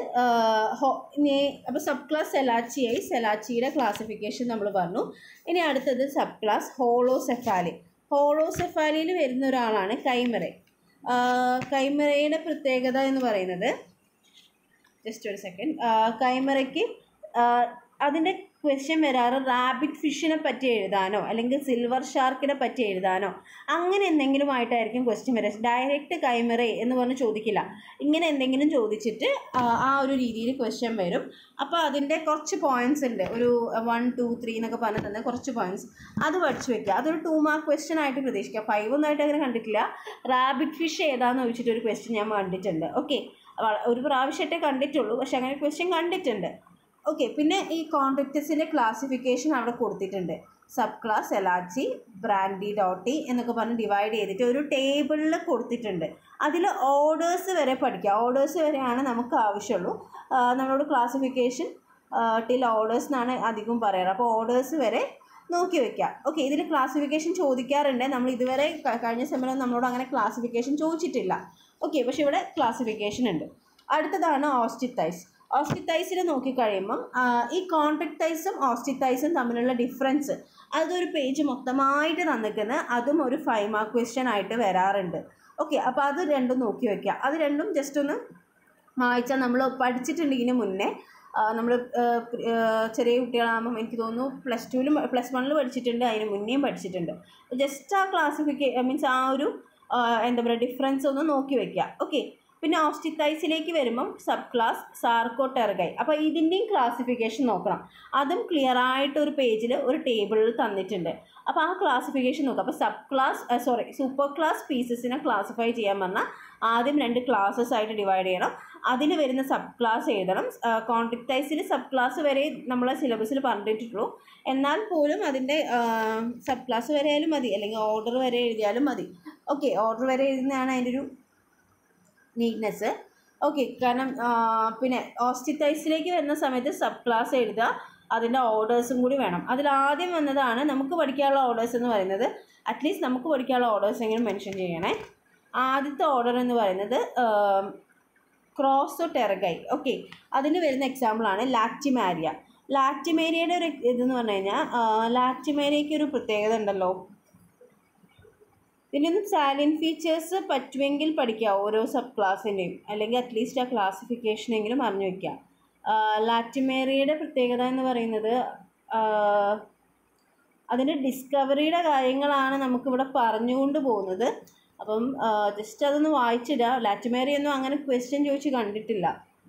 അപ്പോൾ സബ് ക്ലാസ് സെലാച്ചിയായി സെലാച്ചിയുടെ ക്ലാസിഫിക്കേഷൻ നമ്മൾ പറഞ്ഞു ഇനി അടുത്തത് സബ് ക്ലാസ് ഹോളോസെഫാലി ഹോളോസെഫാലിയിൽ വരുന്ന ഒരാളാണ് കൈമറ കൈമറയുടെ പ്രത്യേകത എന്ന് പറയുന്നത് ജസ്റ്റ് ഒരു സെക്കൻഡ് കൈമറയ്ക്ക് അതിൻ്റെ ക്വസ്റ്റ്യൻ വരാറ് റാബിറ്റ് ഫിഷിനെ പറ്റി എഴുതാനോ അല്ലെങ്കിൽ സിൽവർ ഷാർക്കിനെ പറ്റി എഴുതാനോ അങ്ങനെ എന്തെങ്കിലും ആയിട്ടായിരിക്കും ക്വസ്റ്റ്യൻ വരിക ഡയറക്റ്റ് കൈമറ എന്ന് പറഞ്ഞ് ചോദിക്കില്ല ഇങ്ങനെ എന്തെങ്കിലും ചോദിച്ചിട്ട് ആ, ആ ഒരു രീതിയിൽ ക്വസ്റ്റ്യൻ വരും അപ്പോൾ അതിൻ്റെ കുറച്ച് പോയിൻറ്റ്സ് ഉണ്ട് ഒരു വൺ ടു ത്രീ എന്നൊക്കെ പറഞ്ഞ് തന്നെ കുറച്ച് പോയിൻറ്റ്സ് അത് പഠിച്ചു വെക്കുക അതൊരു ടു മാർക്ക് ക്വസ്റ്റ്യൻ ആയിട്ട് പ്രതീക്ഷിക്കുക ഫൈവ് ഒന്നും ആയിട്ട് അങ്ങനെ കണ്ടിട്ടില്ല റാബിറ്റ് ഫിഷ് ഏതാണെന്ന് ചോദിച്ചിട്ട് ഒരു ക്വസ്റ്റ്യൻ ഞാൻ കണ്ടിട്ടുണ്ട് ഓക്കെ ഒരു പ്രാവശ്യമായിട്ടേ കണ്ടിട്ടുള്ളൂ പക്ഷെ അങ്ങനെ ക്വസ്റ്റ്യൻ കണ്ടിട്ടുണ്ട് ഓക്കെ പിന്നെ ഈ കോൺട്രക്റ്റസിൻ്റെ ക്ലാസിഫിക്കേഷൻ അവിടെ കൊടുത്തിട്ടുണ്ട് സബ് ക്ലാസ് എലാച്ചി ബ്രാൻഡി ഡോട്ടി എന്നൊക്കെ പറഞ്ഞ് ഡിവൈഡ് ചെയ്തിട്ട് ഒരു ടേബിളിൽ കൊടുത്തിട്ടുണ്ട് അതിൽ ഓർഡേഴ്സ് വരെ പഠിക്കുക ഓർഡേഴ്സ് വരെയാണ് നമുക്ക് ആവശ്യമുള്ളൂ ആ, നമ്മളോട് ക്ലാസിഫിക്കേഷൻ ടിൽ ഓർഡേഴ്സ് എന്നാണ് അധികം പറയാറ് അപ്പോൾ ഓർഡേഴ്സ് വരെ നോക്കി വെക്കുക ഓക്കെ ഇതിൽ ക്ലാസിഫിക്കേഷൻ ചോദിക്കാറുണ്ട് നമ്മൾ ഇതുവരെ ക- കഴിഞ്ഞ സെമിനാർ നമ്മളോട് അങ്ങനെ ക്ലാസിഫിക്കേഷൻ ചോദിച്ചിട്ടില്ല ഓക്കെ പക്ഷേ ഇവിടെ ക്ലാസിഫിക്കേഷൻ ഉണ്ട് അടുത്തതാണ് ഓസ്റ്റിത്തൈസ് ഓസ്റ്റിത്തൈസിൽ നോക്കിക്കഴിയുമ്പം ആ, ഈ കോൺട്രക്ടൈസും ഓസ്റ്റിത്തൈസും തമ്മിലുള്ള ഡിഫറൻസ് അതൊരു പേജ് മൊത്തമായിട്ട് തന്നിക്കുന്ന അതും ഒരു ഫൈവ് മാർക്ക് ക്വസ്റ്റ്യൻ ആയിട്ട് വരാറുണ്ട് ഓക്കെ അപ്പോൾ അത് രണ്ടും നോക്കി വയ്ക്കുക അത് രണ്ടും ജസ്റ്റ് ഒന്ന് വായിച്ചാൽ നമ്മൾ പഠിച്ചിട്ടുണ്ട് ഇതിന് മുന്നേ നമ്മൾ ചെറിയ കുട്ടികളാകുമ്പം എനിക്ക് തോന്നുന്നു പ്ലസ് ടുവിലും പ്ലസ് വണ്ണിൽ പഠിച്ചിട്ടുണ്ട് അതിന് മുന്നേയും പഠിച്ചിട്ടുണ്ട് ജസ്റ്റ് ആ ക്ലാസിഫിക്കേ മീൻസ് ആ ഒരു ആ, എന്താ പറയുക ഡിഫറൻസ് ഒന്ന് നോക്കി വെക്കുക ഓക്കെ പിന്നെ ഓസ്റ്റിത്തൈസിലേക്ക് വരുമ്പം സബ് ക്ലാസ് സാർക്കോട്ടെർഗൈ അപ്പോൾ ഇതിൻ്റെയും ക്ലാസിഫിക്കേഷൻ നോക്കണം അതും ക്ലിയർ ആയിട്ട് ഒരു പേജിൽ ഒരു ടേബിളിൽ തന്നിട്ടുണ്ട് അപ്പോൾ ആ ക്ലാസിഫിക്കേഷൻ നോക്കുക അപ്പോൾ sub class sorry super class പീസസിനെ ക്ലാസിഫൈ ചെയ്യാൻ പറഞ്ഞാൽ ആദ്യം രണ്ട് ക്ലാസ്സസ് ആയിട്ട് ഡിവൈഡ് ചെയ്യണം അതിൽ വരുന്ന സബ് ക്ലാസ് എഴുതണം കോൺട്രക്ടൈസിൽ സബ് ക്ലാസ് വരെ നമ്മളെ സിലബസിൽ പറഞ്ഞിട്ടുള്ളൂ എന്നാൽ പോലും അതിൻ്റെ സബ് ക്ലാസ് വരെ ആയാലും മതി അല്ലെങ്കിൽ ഓർഡർ വരെ എഴുതിയാലും മതി ഓക്കെ ഓർഡർ വരെ എഴുതുന്നതാണ് അതിൻ്റെ ഒരു നീറ്റ്നെസ് ഓക്കെ കാരണം ആ, പിന്നെ ഓസ്റ്റിത്തൈസിലേക്ക് വരുന്ന സമയത്ത് സബ് ക്ലാസ് എഴുതുക അതിൻ്റെ ഓർഡേഴ്സും കൂടി വേണം അതിൽ ആദ്യം വന്നതാണ് നമുക്ക് പഠിക്കാനുള്ള ഓർഡേഴ്സ് എന്ന് പറയുന്നത് അറ്റ്ലീസ്റ്റ് നമുക്ക് പഠിക്കാനുള്ള ഓർഡേഴ്സ് എങ്കിലും മെൻഷൻ ചെയ്യണേ ആദ്യത്തെ ഓർഡർ എന്ന് പറയുന്നത് ക്രോസോ ടെറഗൈ ഓക്കെ അതിന് വരുന്ന എക്സാമ്പിളാണ് ലാക്റ്റിമാരിയ ലാക്റ്റിമേരിയയുടെ ഒരു ഇതെന്ന് പറഞ്ഞു കഴിഞ്ഞാൽ ലാക്റ്റിമേരിയയ്ക്ക് ഒരു പ്രത്യേകത ഉണ്ടല്ലോ ഇതിനൊന്നും സാലിൻ ഫീച്ചേഴ്സ് പറ്റുമെങ്കിൽ പഠിക്കുക ഓരോ സബ് ക്ലാസ്സിൻ്റെയും അല്ലെങ്കിൽ അറ്റ്ലീസ്റ്റ് ആ ക്ലാസിഫിക്കേഷനെങ്കിലും അറിഞ്ഞു വയ്ക്കുക ലാറ്റിമേറിയയുടെ പ്രത്യേകത എന്ന് പറയുന്നത് ആ, അതിൻ്റെ ഡിസ്കവറിയുടെ കാര്യങ്ങളാണ് നമുക്കിവിടെ പറഞ്ഞുകൊണ്ട് പോകുന്നത് അപ്പം ജസ്റ്റ് അതൊന്ന് വായിച്ചിടുക ലാറ്റിമേറിയൊന്നും അങ്ങനെ ക്വസ്റ്റ്യൻ ചോദിച്ച് കണ്ടിട്ടില്ല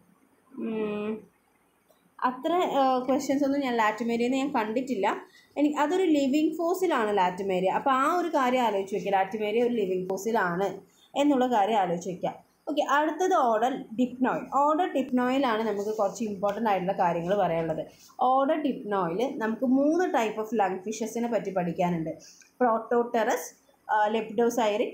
ഉം. അത്ര ക്വസ്റ്റ്യൻസ് ഒന്നും ഞാൻ ലാറ്റിമേരിയെന്ന് ഞാൻ കണ്ടിട്ടില്ല എനിക്ക് അതൊരു ലിവിങ് ഫോസിലാണ് ലാറ്റിമേരിയ അപ്പോൾ ആ ഒരു കാര്യം ആലോചിച്ച് വയ്ക്കുക ലാറ്റിമേരിയ ഒരു ലിവിങ് ഫോസിലാണ് എന്നുള്ള കാര്യം ആലോചിച്ച് വയ്ക്കുക ഓക്കെ അടുത്തത് ഓർഡർ ഡിപ്നോയിൽ ഓർഡർ ഡിപ്നോയിലാണ് നമുക്ക് കുറച്ച് ഇമ്പോർട്ടൻ്റ് ആയിട്ടുള്ള കാര്യങ്ങൾ പറയാനുള്ളത് ഓർഡർ ഡിപ്നോയിൽ നമുക്ക് മൂന്ന് ടൈപ്പ് ഓഫ് ലങ് ഫിഷസിനെ പറ്റി പഠിക്കാനുണ്ട് പ്രോട്ടോടെറസ് ലെപ്ഡോസൈറിക്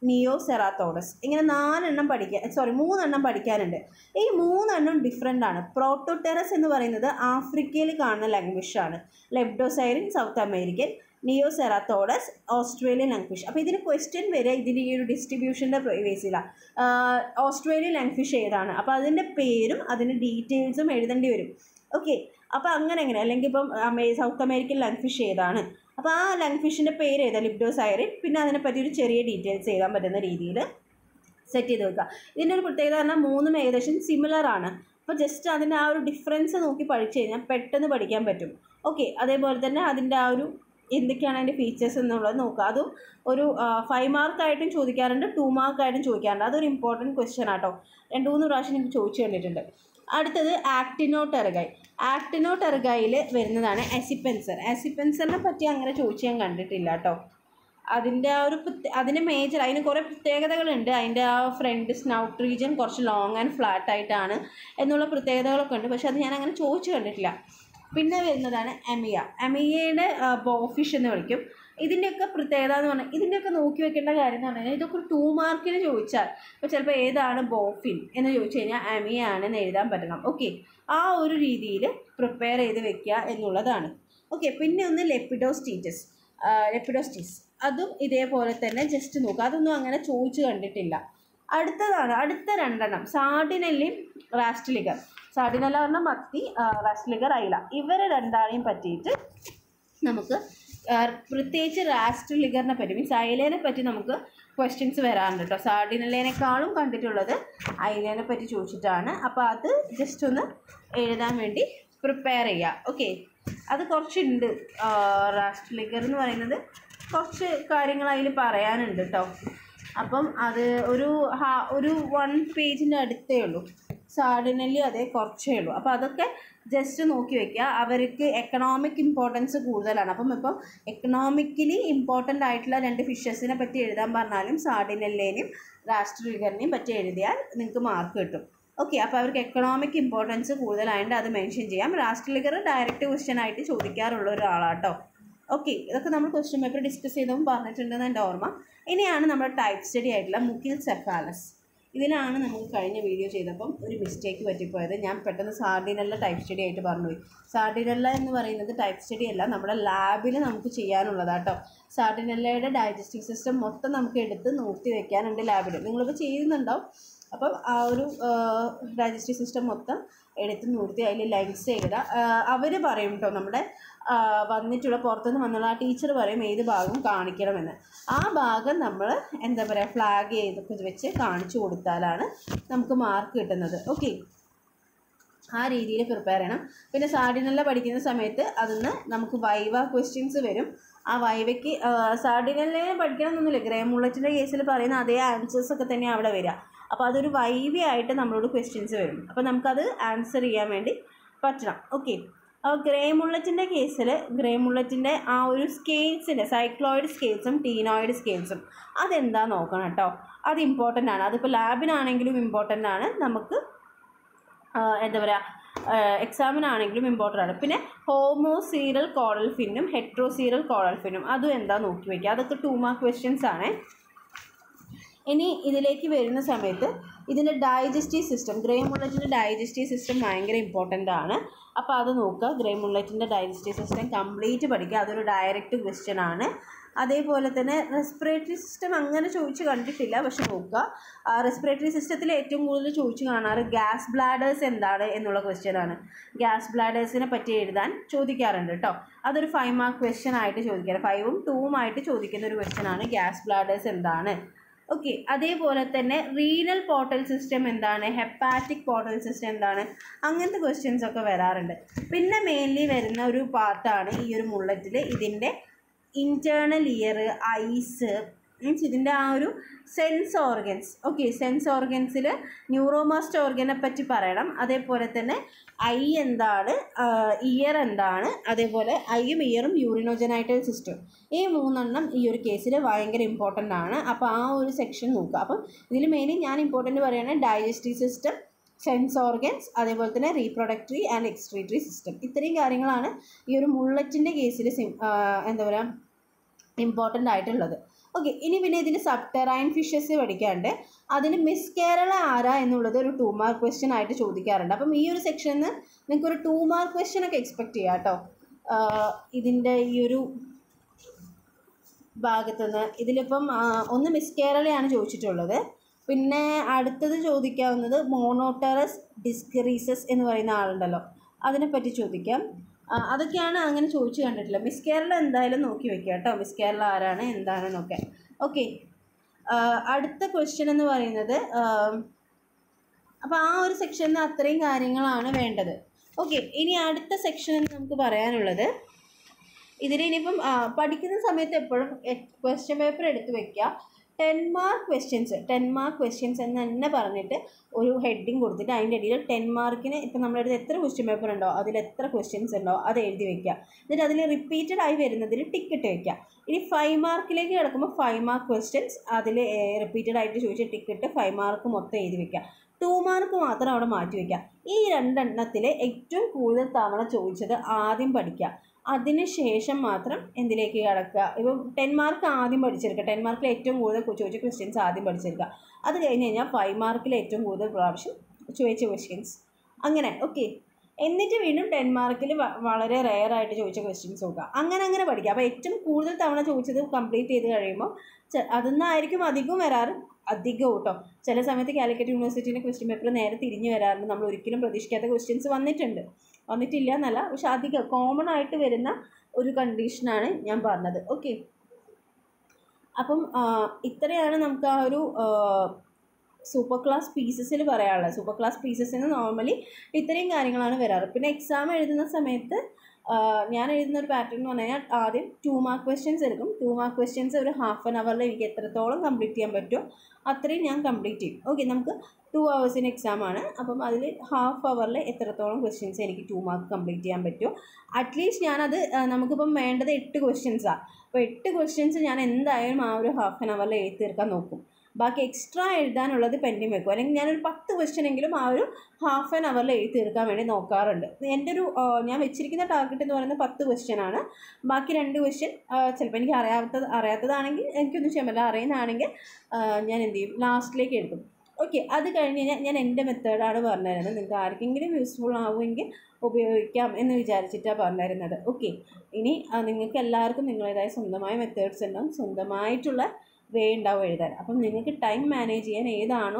നിയോസെറാത്തോഡസ് ഇങ്ങനെ നാലെണ്ണം പഠിക്കാൻ സോറി മൂന്നെണ്ണം പഠിക്കാനുണ്ട് ഈ മൂന്നെണ്ണം ഡിഫറെൻ്റ് ആണ് പ്രോട്ടോടെറസ് എന്ന് പറയുന്നത് ആഫ്രിക്കയിൽ കാണുന്ന ലംഗ്വിഷ് ആണ് Lepidosiren South American Neoceratodus Australian lungfish അപ്പോൾ ഇതിന് ക്വസ്റ്റ്യൻ വരെ ഇതിൻ്റെ ഈ ഒരു ഡിസ്ട്രിബ്യൂഷൻ്റെ ബേസിലാണ് ഓസ്ട്രേലിയൻ ലംഗ്ഫിഷ് ഏതാണ് അപ്പോൾ അതിൻ്റെ പേരും അതിൻ്റെ ഡീറ്റെയിൽസും എഴുതേണ്ടി വരും ഓക്കെ അപ്പോൾ അങ്ങനെ എങ്ങനെ അല്ലെങ്കിൽ ഇപ്പം അമേ സൗത്ത് അമേരിക്കൻ ലംഗ്ഫിഷ് ഏതാണ് അപ്പോൾ ആ ലംഗ്ഫിഷിൻ്റെ പേര് ഏതാ ലിബ്ഡോസൈറിൻ പിന്നെ അതിനെപ്പറ്റി ഒരു ചെറിയ ഡീറ്റെയിൽസ് എഴുതാൻ പറ്റുന്ന രീതിയിൽ സെറ്റ് ചെയ്ത് വെക്കുക ഇതിൻ്റെ ഒരു പ്രത്യേകത പറഞ്ഞാൽ മൂന്നും ഏകദേശം സിമിലർ ആണ് അപ്പോൾ ജസ്റ്റ് അതിൻ്റെ ആ ഒരു ഡിഫറൻസ് നോക്കി പഠിച്ചു കഴിഞ്ഞാൽ പെട്ടെന്ന് പഠിക്കാൻ പറ്റും ഓക്കെ അതേപോലെ തന്നെ അതിൻ്റെ ആ ഒരു എന്തൊക്കെയാണ് അതിൻ്റെ ഫീച്ചേഴ്സ് എന്നുള്ളത് നോക്കുക അതും ഒരു ഫൈവ് മാർക്കായിട്ടും ചോദിക്കാറുണ്ട് ടു മാർക്കായിട്ടും ചോദിക്കാറുണ്ട് അതൊരു ഇമ്പോർട്ടൻറ്റ് ക്വസ്റ്റ്യൻ ആട്ടോ രണ്ട് മൂന്ന് പ്രാവശ്യം എനിക്ക് ചോദിച്ചു കണ്ടിട്ടുണ്ട് അടുത്തത് ആക്ടിനോടെർഗൈ ആക്ടിനോടെർഗൈയിൽ വരുന്നതാണ് എസിപ്പെൻസർ എസിപ്പെൻസറിനെ പറ്റി അങ്ങനെ ചോദിച്ച് ഞാൻ കണ്ടിട്ടില്ല കേട്ടോ അതിൻ്റെ ആ ഒരു പ്രത്യ- അതിന് മേജർ അതിന് കുറേ പ്രത്യേകതകളുണ്ട് അതിൻ്റെ ആ ഫ്രണ്ട് സ്നൗട്ട് റീജിയൻ കുറച്ച് ലോങ് ആൻഡ് ഫ്ലാറ്റ് ആയിട്ടാണ് എന്നുള്ള പ്രത്യേകതകളൊക്കെ ഉണ്ട് പക്ഷെ അത് ഞാൻ അങ്ങനെ ചോദിച്ചു കണ്ടിട്ടില്ല പിന്നെ വരുന്നതാണ് എമിയ എമിയയുടെ ബോഫിഷ് എന്ന് വിളിക്കും ഇതിൻ്റെയൊക്കെ പ്രത്യേകത എന്ന് പറഞ്ഞാൽ ഇതിൻ്റെയൊക്കെ നോക്കി വെക്കേണ്ട കാര്യം എന്ന് പറഞ്ഞാൽ ഇതൊക്കെ ഒരു ടൂ മാർക്കിന് ചോദിച്ചാൽ ഇപ്പോൾ ചിലപ്പോൾ ഏതാണ് ബോഫിൻ എന്ന് ചോദിച്ചു കഴിഞ്ഞാൽ അമിയ ആണെന്ന് എഴുതാൻ പറ്റണം ഓക്കെ ആ ഒരു രീതിയിൽ പ്രിപ്പയർ ചെയ്ത് വെക്കുക എന്നുള്ളതാണ് ഓക്കെ പിന്നെ ഒന്ന് ലെപ്പിഡോസ്റ്റീറ്റസ് ലെപ്പിഡോസ്റ്റീസ് അതും ഇതേപോലെ തന്നെ ജസ്റ്റ് നോക്കുക അതൊന്നും അങ്ങനെ ചോദിച്ചു കണ്ടിട്ടില്ല അടുത്തതാണ് അടുത്ത രണ്ടെണ്ണം സാഡിനെല്ലിയും റാസ്റ്റിലിഗർ സാഡിനെല്ല പറഞ്ഞാൽ മത്തി റാസ്റ്റിലിഗർ അയില ഇവരെ രണ്ടാളെയും പറ്റിയിട്ട് നമുക്ക് ആ, പ്രത്യേകിച്ച് റാസ്റ്റ് ലിഗറിനെ പറ്റി മീൻസ് അയിലേനെ പറ്റി നമുക്ക് ക്വസ്റ്റ്യൻസ് വരാറുണ്ട് കേട്ടോ സാർഡിനല്ലേനേക്കാളും കണ്ടിട്ടുള്ളത് അയിലേനെ പറ്റി ചോദിച്ചിട്ടാണ് അപ്പോൾ അത് ജസ്റ്റ് ഒന്ന് എഴുതാൻ വേണ്ടി പ്രിപ്പയർ ചെയ്യുക ഓക്കെ അത് കുറച്ചുണ്ട് റാസ്റ്റ് ലിഗർ എന്ന് പറയുന്നത് കുറച്ച് കാര്യങ്ങൾ അതിൽ പറയാനുണ്ട് കേട്ടോ അപ്പം അത് ഒരു ഹാ ഒരു വൺ പേജിൻ്റെ അടുത്തേ ഉള്ളൂ സാഡിനല്ലി അതേ കുറച്ചേ ഉള്ളൂ അപ്പോൾ അതൊക്കെ ജസ്റ്റ് നോക്കി വെക്കുക അവർക്ക് എക്കണോമിക് ഇമ്പോർട്ടൻസ് കൂടുതലാണ് അപ്പം ഇപ്പം എക്കണോമിക്കലി ഇമ്പോർട്ടൻ്റ് ആയിട്ടുള്ള രണ്ട് ഫിഷസിനെ പറ്റി എഴുതാൻ പറഞ്ഞാലും സാഡിനല്ലേനെയും രാഷ്ട്രീയകരനെയും പറ്റി എഴുതിയാൽ നിങ്ങൾക്ക് മാർക്ക് കിട്ടും ഓക്കെ അപ്പോൾ അവർക്ക് എക്കണോമിക് ഇമ്പോർട്ടൻസ് കൂടുതലായതുകൊണ്ട് അത് മെൻഷൻ ചെയ്യാം രാഷ്ട്രീയകർ ഡയറക്റ്റ് ക്വസ്റ്റ്യൻ ആയിട്ട് ചോദിക്കാറുള്ള ഒരാളാട്ടോ ഓക്കെ ഇതൊക്കെ നമ്മൾ ക്വസ്റ്റ്യൻ പേപ്പർ ഡിസ്കസ് ചെയ്തപ്പോൾ പറഞ്ഞിട്ടുണ്ടെന്ന് എൻ്റെ ഓർമ്മ ഇനിയാണ് നമ്മുടെ ടൈപ്പ് സ്റ്റഡി ആയിട്ടുള്ള മുക്കിൽ സെഫാലസ് ഇതിലാണ് നമുക്ക് കഴിഞ്ഞ വീഡിയോ ചെയ്തപ്പം ഒരു മിസ്റ്റേക്ക് പറ്റിപ്പോയത് ഞാൻ പെട്ടെന്ന് സാർഡിനല്ല ടൈപ്പ് സ്റ്റഡി ആയിട്ട് പറഞ്ഞുപോയി സാർഡിനല്ല എന്ന് പറയുന്നത് ടൈപ്പ് സ്റ്റഡി അല്ല നമ്മുടെ ലാബിൽ നമുക്ക് ചെയ്യാനുള്ളതാട്ടോ സാർഡിനല്ലയുടെ ഡൈജസ്റ്റീവ് സിസ്റ്റം മൊത്തം നമുക്ക് എടുത്ത് നോക്കി വെക്കാനുണ്ട് ലാബിൽ നിങ്ങളിപ്പോൾ ചെയ്യുന്നുണ്ടാവും അപ്പം ആ ഒരു ഡൈജസ്റ്റീവ് സിസ്റ്റം മൊത്തം എടുത്ത് നിർത്തി അതിൽ ലൈൻസ് എഴുതുക അവർ പറയും കേട്ടോ നമ്മുടെ ആ, വന്നിട്ടുള്ള പുറത്തുനിന്ന് വന്നുള്ള ആ ടീച്ചർ പറയും ഏത് ഭാഗം കാണിക്കണമെന്ന് ആ ഭാഗം നമ്മൾ എന്താ പറയുക ഫ്ലാഗ് ചെയ്തൊക്കെ വെച്ച് കാണിച്ചു കൊടുത്താലാണ് നമുക്ക് മാർക്ക് കിട്ടുന്നത് ഓക്കെ ആ രീതിയിൽ പ്രിപ്പയർ ചെയ്യണം പിന്നെ സാഡിനല്ല പഠിക്കുന്ന സമയത്ത് അതിന്ന് നമുക്ക് വൈവ ക്വസ്റ്റ്യൻസ് വരും ആ വൈവയ്ക്ക് സാഡിനല്ലേ പഠിക്കണമെന്നൊന്നുമില്ല ഗ്രേം മുള്ളറ്റിൻ്റെ കേസിൽ പറയുന്ന അതേ ആൻസേഴ്സ് ഒക്കെ തന്നെയാണ് അവിടെ വരിക അപ്പോൾ അതൊരു വൈവി ആയിട്ട് നമ്മളോട് ക്വസ്റ്റ്യൻസ് വരും അപ്പോൾ നമുക്കത് ആൻസർ ചെയ്യാൻ വേണ്ടി പറ്റണം ഓക്കെ അപ്പോൾ ഗ്രേ മുള്ളറ്റിൻ്റെ കേസിൽ ഗ്രേ മുള്ളറ്റിൻ്റെ ആ ഒരു സ്കെയിൽസിൻ്റെ സൈക്ലോയിഡ് സ്കെയിൽസും ടീനോയിഡ് സ്കെയിൽസും അതെന്താ നോക്കണം കേട്ടോ അത് ഇമ്പോർട്ടൻ്റ് ആണ് അതിപ്പോൾ ലാബിനാണെങ്കിലും ഇമ്പോർട്ടൻ്റ് ആണ് നമുക്ക് ആ, എന്താ പറയുക എക്സാമിനാണെങ്കിലും ഇമ്പോർട്ടൻ്റ് ആണ് പിന്നെ ഹോമോ സീറൽ കോറൽ ഫിന്നും ഹെട്രോ സീറൽ കോറൽ ഫിന്നും അതും എന്താ നോക്കി വയ്ക്കുക അതൊക്കെ ടു മാർക്ക് ക്വസ്റ്റ്യൻസ് ആണേ ഇനി ഇതിലേക്ക് വരുന്ന സമയത്ത് ഇതിൻ്റെ ഡൈജസ്റ്റീവ് സിസ്റ്റം ഗ്രേ മുള്ളറ്റിൻ്റെ ഡൈജസ്റ്റീവ് സിസ്റ്റം ഭയങ്കര ഇമ്പോർട്ടൻ്റ് ആണ് അപ്പോൾ അത് നോക്കുക ഗ്രേ മുള്ളറ്റിൻ്റെ ഡൈജസ്റ്റീവ് സിസ്റ്റം കംപ്ലീറ്റ് പഠിക്കുക അതൊരു ഡയറക്റ്റ് ക്വസ്റ്റ്യൻ ആണ് അതേപോലെ തന്നെ റെസ്പിറേറ്ററി സിസ്റ്റം അങ്ങനെ ചോദിച്ച് കണ്ടിട്ടില്ല പക്ഷെ നോക്കുക റെസ്പിറേറ്ററി സിസ്റ്റത്തിൽ ഏറ്റവും കൂടുതൽ ചോദിച്ച് കാണാറ് ഗ്യാസ് ബ്ലാഡേഴ്സ് എന്താണ് എന്നുള്ള ക്വസ്റ്റ്യൻ ആണ് ഗ്യാസ് ബ്ലാഡേഴ്സിനെ പറ്റി എഴുതാൻ ചോദിക്കാറുണ്ട് കേട്ടോ അതൊരു ഫൈവ് മാർക്ക് ക്വസ്റ്റ്യൻ ആയിട്ട് ചോദിക്കാറ് ഫൈവും ടൂവും ആയിട്ട് ചോദിക്കുന്ന ഒരു ക്വസ്റ്റ്യൻ ആണ് ഗ്യാസ് ബ്ലാഡേഴ്സ് എന്താണ് ഓക്കെ അതേപോലെ തന്നെ റീനൽ പോർട്ടൽ സിസ്റ്റം എന്താണ് ഹെപ്പാറ്റിക് പോർട്ടൽ സിസ്റ്റം എന്താണ് അങ്ങനത്തെ ക്വസ്റ്റ്യൻസ് ഒക്കെ വരാറുണ്ട് പിന്നെ മെയിൻലി വരുന്ന ഒരു പാർട്ടാണ് ഈ ഒരു മുള്ളറ്റിൽ ഇതിൻ്റെ ഇൻറ്റേർണൽ ഇയർ ഐസ് മീൻസ് ഇതിൻ്റെ ആ ഒരു സെൻസ് ഓർഗൻസ് ഓക്കെ സെൻസ് ഓർഗൻസിൽ ന്യൂറോമാസ്റ്റ് ഓർഗനെ പറ്റി പറയണം അതേപോലെ തന്നെ ഐ എന്താണ് ഇയർ എന്താണ് അതേപോലെ ഐയും ഇയറും യൂറിനോജനൈറ്റൽ സിസ്റ്റം ഈ മൂന്നെണ്ണം ഈ ഒരു കേസിൽ ഭയങ്കര ഇമ്പോർട്ടൻ്റ് ആണ് അപ്പോൾ ആ ഒരു സെക്ഷൻ നോക്കുക അപ്പം ഇതിൽ മെയിൻലി ഞാൻ ഇമ്പോർട്ടൻ്റ് പറയുകയാണെങ്കിൽ ഡൈജസ്റ്റീവ് സിസ്റ്റം സെൻസ് ഓർഗൻസ് അതേപോലെ തന്നെ റീപ്രൊഡക്ടറി ആൻഡ് എക്സ്ക്രീറ്ററി സിസ്റ്റം ഇത്രയും കാര്യങ്ങളാണ് ഈ ഒരു മുള്ളറ്റിൻ്റെ കേസിൽ സിം എന്താ പറയുക ഇമ്പോർട്ടൻ്റ് ആയിട്ടുള്ളത് ഓക്കെ ഇനി പിന്നെ ഇതിൽ സബ്ടെറൈൻ ഫിഷസ് പഠിക്കാണ്ട് അതിന് മിസ് കേരള ആരാ എന്നുള്ളത് ഒരു ടു മാർക്ക് ക്വസ്റ്റ്യൻ ആയിട്ട് ചോദിക്കാറുണ്ട് അപ്പം ഈ ഒരു സെക്ഷനിൽ നിന്ന് നിങ്ങൾക്ക് ഒരു ടു മാർക്ക് ക്വസ്റ്റ്യൻ ഒക്കെ എക്സ്പെക്ട് ചെയ്യാം കേട്ടോ ഇതിൻ്റെ ഈ ഒരു ഭാഗത്തുനിന്ന് ഇതിലിപ്പം ആ, ഒന്ന് മിസ് കേരളയാണ് ചോദിച്ചിട്ടുള്ളത് പിന്നെ അടുത്തത് ചോദിക്കാവുന്നത് മോണോട്ടറസ് ഡിസ്കറീസസ് എന്ന് പറയുന്ന ആളുണ്ടല്ലോ അതിനെപ്പറ്റി ചോദിക്കാം ആ, അതൊക്കെയാണ് അങ്ങനെ ചോദിച്ചു കണ്ടിട്ടില്ല മിസ് കേരള എന്തായാലും നോക്കി വെക്കുക കേട്ടോ മിസ് കേരള ആരാണ് എന്താണെന്നൊക്കെ ഓക്കെ അടുത്ത ക്വസ്റ്റ്യൻ എന്ന് പറയുന്നത് അപ്പോൾ ആ ഒരു സെക്ഷനിൽ അത്രയും കാര്യങ്ങളാണ് വേണ്ടത് ഓക്കെ ഇനി അടുത്ത സെക്ഷനിൽ നമുക്ക് പറയാനുള്ളത് ഇതിൽ ഇനിയിപ്പം ആ, പഠിക്കുന്ന സമയത്ത് എപ്പോഴും ക്വസ്റ്റ്യൻ പേപ്പർ എടുത്ത് വെക്കുക ten mark questions ten mark questions എന്ന് തന്നെ പറഞ്ഞിട്ട് ഒരു ഹെഡിങ് കൊടുത്തിട്ട് അതിൻ്റെ ഇടയിൽ ടെൻ മാർക്കിന് ഇപ്പം നമ്മുടെ അടുത്ത് എത്ര ക്വസ്റ്റ്യൻ പേപ്പർ ഉണ്ടോ അതിൽ എത്ര ക്വസ്റ്റ്യൻസ് ഉണ്ടോ അത് എഴുതി വെക്കുക എന്നിട്ട് അതിൽ റിപ്പീറ്റഡ് ആയി വരുന്നതിൽ ടിക്കറ്റ് വെക്കുക ഇനി ഫൈവ് മാർക്കിലേക്ക് കിടക്കുമ്പോൾ ഫൈവ് മാർക്ക് ക്വസ്റ്റ്യൻസ് അതിൽ റിപ്പീറ്റഡ് ആയിട്ട് ചോദിച്ച ടിക്കറ്റ് ഫൈവ് മാർക്ക് മൊത്തം എഴുതി വെക്കുക ടു മാർക്ക് മാത്രം അവിടെ മാറ്റി വയ്ക്കുക ഈ രണ്ടെണ്ണത്തിൽ ഏറ്റവും കൂടുതൽ തവണ ചോദിച്ചത് ആദ്യം പഠിക്കുക അതിന് ശേഷം മാത്രം എന്തിലേക്ക് കിടക്കുക ഇപ്പം ടെൻ മാർക്ക് ആദ്യം പഠിച്ചെടുക്കുക ടെൻ മാർക്കിൽ ഏറ്റവും കൂടുതൽ ചോദിച്ച ക്വസ്റ്റ്യൻസ് ആദ്യം പഠിച്ചെടുക്കുക അത് കഴിഞ്ഞ് കഴിഞ്ഞാൽ ഫൈവ് മാർക്കിൽ ഏറ്റവും കൂടുതൽ പ്രാവശ്യം ചോദിച്ച ക്വസ്റ്റ്യൻസ് അങ്ങനെ ഓക്കെ എന്നിട്ട് വീണ്ടും ടെൻ മാർക്കിൽ വളരെ റെയർ ആയിട്ട് ചോദിച്ച ക്വസ്റ്റ്യൻസ് നോക്കുക അങ്ങനെ അങ്ങനെ പഠിക്കുക അപ്പോൾ ഏറ്റവും കൂടുതൽ തവണ ചോദിച്ചത് കംപ്ലീറ്റ് ചെയ്ത് കഴിയുമ്പോൾ ചെ- അതിന്നായിരിക്കും അധികവും വരാറ് അധികം കേട്ടോ ചില സമയത്ത് കാലിക്കറ്റ് യൂണിവേഴ്സിറ്റിൻ്റെ ക്വസ്റ്റ്യൻ പേപ്പർ നേരെ തിരിഞ്ഞ് വരാറുണ്ട് നമ്മൾ ഒരിക്കലും പ്രതീക്ഷിക്കാത്ത ക്വസ്റ്റ്യൻസ് വന്നിട്ടുണ്ട് വന്നിട്ടില്ല എന്നല്ല പക്ഷെ അധികം കോമൺ ആയിട്ട് വരുന്ന ഒരു കണ്ടീഷനാണ് ഞാൻ പറഞ്ഞത് ഓക്കെ അപ്പം ആ, ഇത്രയാണ് നമുക്ക് ആ ഒരു സൂപ്പർ ക്ലാസ് പീസസിൽ പറയാനുള്ളത് സൂപ്പർ ക്ലാസ് പീസസിന് നോർമലി ഇത്രയും കാര്യങ്ങളാണ് വരാറ് പിന്നെ എക്സാം എഴുതുന്ന സമയത്ത് ആ, ഞാൻ എഴുതുന്ന ഒരു പാറ്റേൺ എന്ന് പറഞ്ഞു കഴിഞ്ഞാൽ ആദ്യം ടു മാർക്ക് ക്വസ്റ്റ്യൻസ് എടുക്കും ടു മാർക്ക് ക്വസ്റ്റ്യൻസ് ഒരു ഹാഫ് ആൻ അവറിൽ എനിക്ക് എത്രത്തോളം കംപ്ലീറ്റ് ചെയ്യാൻ പറ്റുമോ അത്രയും ഞാൻ കംപ്ലീറ്റ് ചെയ്യും ഓക്കെ നമുക്ക് ടു ഹവേഴ്സിന് എക്സാം ആണ് അപ്പം അതിൽ ഹാഫ് അവറിൽ എത്രത്തോളം ക്വസ്റ്റ്യൻസ് എനിക്ക് ടു മാർക്ക് കംപ്ലീറ്റ് ചെയ്യാൻ പറ്റുമോ അറ്റ്ലീസ്റ്റ് ഞാനത് ആ, നമുക്കിപ്പം വേണ്ടത് എട്ട് ക്വസ്റ്റ്യൻസാണ് അപ്പോൾ എട്ട് ക്വസ്റ്റ്യൻസ് ഞാൻ എന്തായാലും ആ ഒരു ഹാഫ് ആൻ അവറിൽ എഴുതി തീർക്കാൻ നോക്കും ബാക്കി എക്സ്ട്രാ എഴുതാനുള്ളത് പെൻഡിങ് വെക്കും അല്ലെങ്കിൽ ഞാനൊരു പത്ത് ക്വസ്റ്റ്യൻ എങ്കിലും ആ ഒരു ഹാഫ് ആൻ അവറിൽ എഴുതി തീർക്കാൻ വേണ്ടി നോക്കാറുണ്ട് എൻ്റെ ഒരു ആ, ഞാൻ വെച്ചിരിക്കുന്ന ടാർഗറ്റ് എന്ന് പറയുന്നത് പത്ത് ക്വസ്റ്റ്യൻ ആണ് ബാക്കി രണ്ട് ക്വസ്റ്റ്യൻ ചിലപ്പോൾ എനിക്ക് അറിയാത്തത് അറിയാത്തതാണെങ്കിൽ എനിക്കൊന്നും ചെയ്യാൻ പറ്റില്ല അറിയുന്നതാണെങ്കിൽ ആ, ഞാൻ എന്ത് ചെയ്യും ലാസ്റ്റിലേക്ക് എഴുതും ഓക്കെ അത് കഴിഞ്ഞ് കഴിഞ്ഞാൽ ഞാൻ എൻ്റെ മെത്തേഡാണ് പറഞ്ഞുതരുന്നത് നിങ്ങൾക്ക് ആർക്കെങ്കിലും യൂസ്ഫുൾ ആവുമെങ്കിൽ ഉപയോഗിക്കാം എന്ന് വിചാരിച്ചിട്ടാണ് പറഞ്ഞുതരുന്നത് ഓക്കെ ഇനി ആ, നിങ്ങൾക്ക് എല്ലാവർക്കും നിങ്ങളുടേതായ സ്വന്തമായ മെത്തേഡ്സ് ഉണ്ടാവും സ്വന്തമായിട്ടുള്ള വേ ഉണ്ടാവും എഴുതാൻ അപ്പം നിങ്ങൾക്ക് ടൈം മാനേജ് ചെയ്യാൻ ഏതാണോ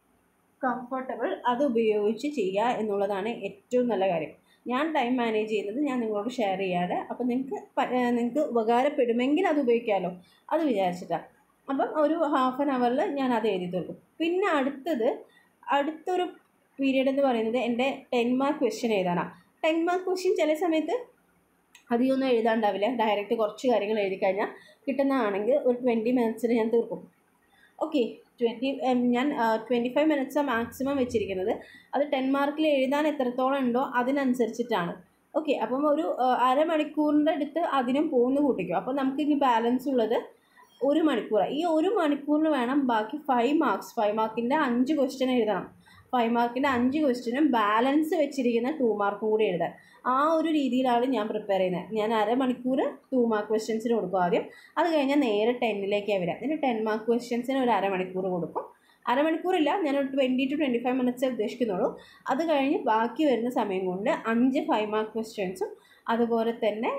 കംഫർട്ടബിൾ അത് ഉപയോഗിച്ച് ചെയ്യുക എന്നുള്ളതാണ് ഏറ്റവും നല്ല കാര്യം ഞാൻ ടൈം മാനേജ് ചെയ്യുന്നത് ഞാൻ നിങ്ങളോട് ഷെയർ ചെയ്യാതെ അപ്പം നിങ്ങൾക്ക് പ- ഏഹ് നിങ്ങൾക്ക് ഉപകാരപ്പെടുമെങ്കിൽ അത് ഉപയോഗിക്കാമല്ലോ അത് വിചാരിച്ചിട്ടാണ് അപ്പം ഒരു ഹാഫ് ആൻ അവറിൽ ഞാൻ അത് എഴുതി തീർക്കും പിന്നെ അടുത്തത് അടുത്തൊരു പീരീഡ് എന്ന് പറയുന്നത് എൻ്റെ ടെൻ മാർക്ക് ക്വസ്റ്റ്യൻ എഴുതാനാണ് ടെൻ മാർക്ക് ക്വസ്റ്റ്യൻ ചില സമയത്ത് അധികമൊന്നും എഴുതാണ്ടാവില്ല ഡയറക്റ്റ് കുറച്ച് കാര്യങ്ങൾ എഴുതി കഴിഞ്ഞാൽ കിട്ടുന്നതാണെങ്കിൽ ഒരു ട്വൻറ്റി മിനിറ്റ്സിന് ഞാൻ തീർക്കും ഓക്കെ ട്വൻറ്റി ഞാൻ ട്വൻറ്റി ഫൈവ് മിനിറ്റ്സാണ് മാക്സിമം വെച്ചിരിക്കുന്നത് അത് ടെൻ മാർക്കിൽ എഴുതാൻ എത്രത്തോളം ഉണ്ടോ അതിനനുസരിച്ചിട്ടാണ് ഓക്കെ അപ്പം ഒരു ആ, അരമണിക്കൂറിൻ്റെ അടുത്ത് അതിനും പോകുന്നു കൂട്ടിക്കും അപ്പോൾ നമുക്ക് ഇനി ബാലൻസ് ഉള്ളത് ഒരു മണിക്കൂറാണ് ഈ ഒരു മണിക്കൂറിന് വേണം ബാക്കി ഫൈവ് മാർക്സ് ഫൈവ് മാർക്കിൻ്റെ അഞ്ച് ക്വസ്റ്റ്യൻ എഴുതണം ഫൈവ് മാർക്കിൻ്റെ അഞ്ച് ക്വസ്റ്റ്യനും ബാലൻസ് വെച്ചിരിക്കുന്ന ടു മാർക്കും കൂടി എഴുതാൻ ആ ഒരു രീതിയിലാണ് ഞാൻ പ്രിപ്പയർ ചെയ്യുന്നത് ഞാൻ അരമണിക്കൂർ ടു മാർക്ക് ക്വസ്റ്റ്യൻസിന് കൊടുക്കും ആദ്യം അത് കഴിഞ്ഞാൽ നേരെ ടെന്നിലേക്കാണ് വരിക എന്നിട്ട് ടെൻ മാർക്ക് ക്വസ്റ്റ്യൻസിന് ഒരു അരമണിക്കൂർ കൊടുക്കും അരമണിക്കൂറില്ല ഞാനൊരു ട്വൻറ്റി ടു ട്വൻറ്റി ഫൈവ് മിനിറ്റ്സേ ഉദ്ദേശിക്കുന്നുള്ളൂ അത് കഴിഞ്ഞ് ബാക്കി വരുന്ന സമയം കൊണ്ട് അഞ്ച് ഫൈവ് മാർക്ക് ക്വസ്റ്റ്യൻസും അതുപോലെ തന്നെ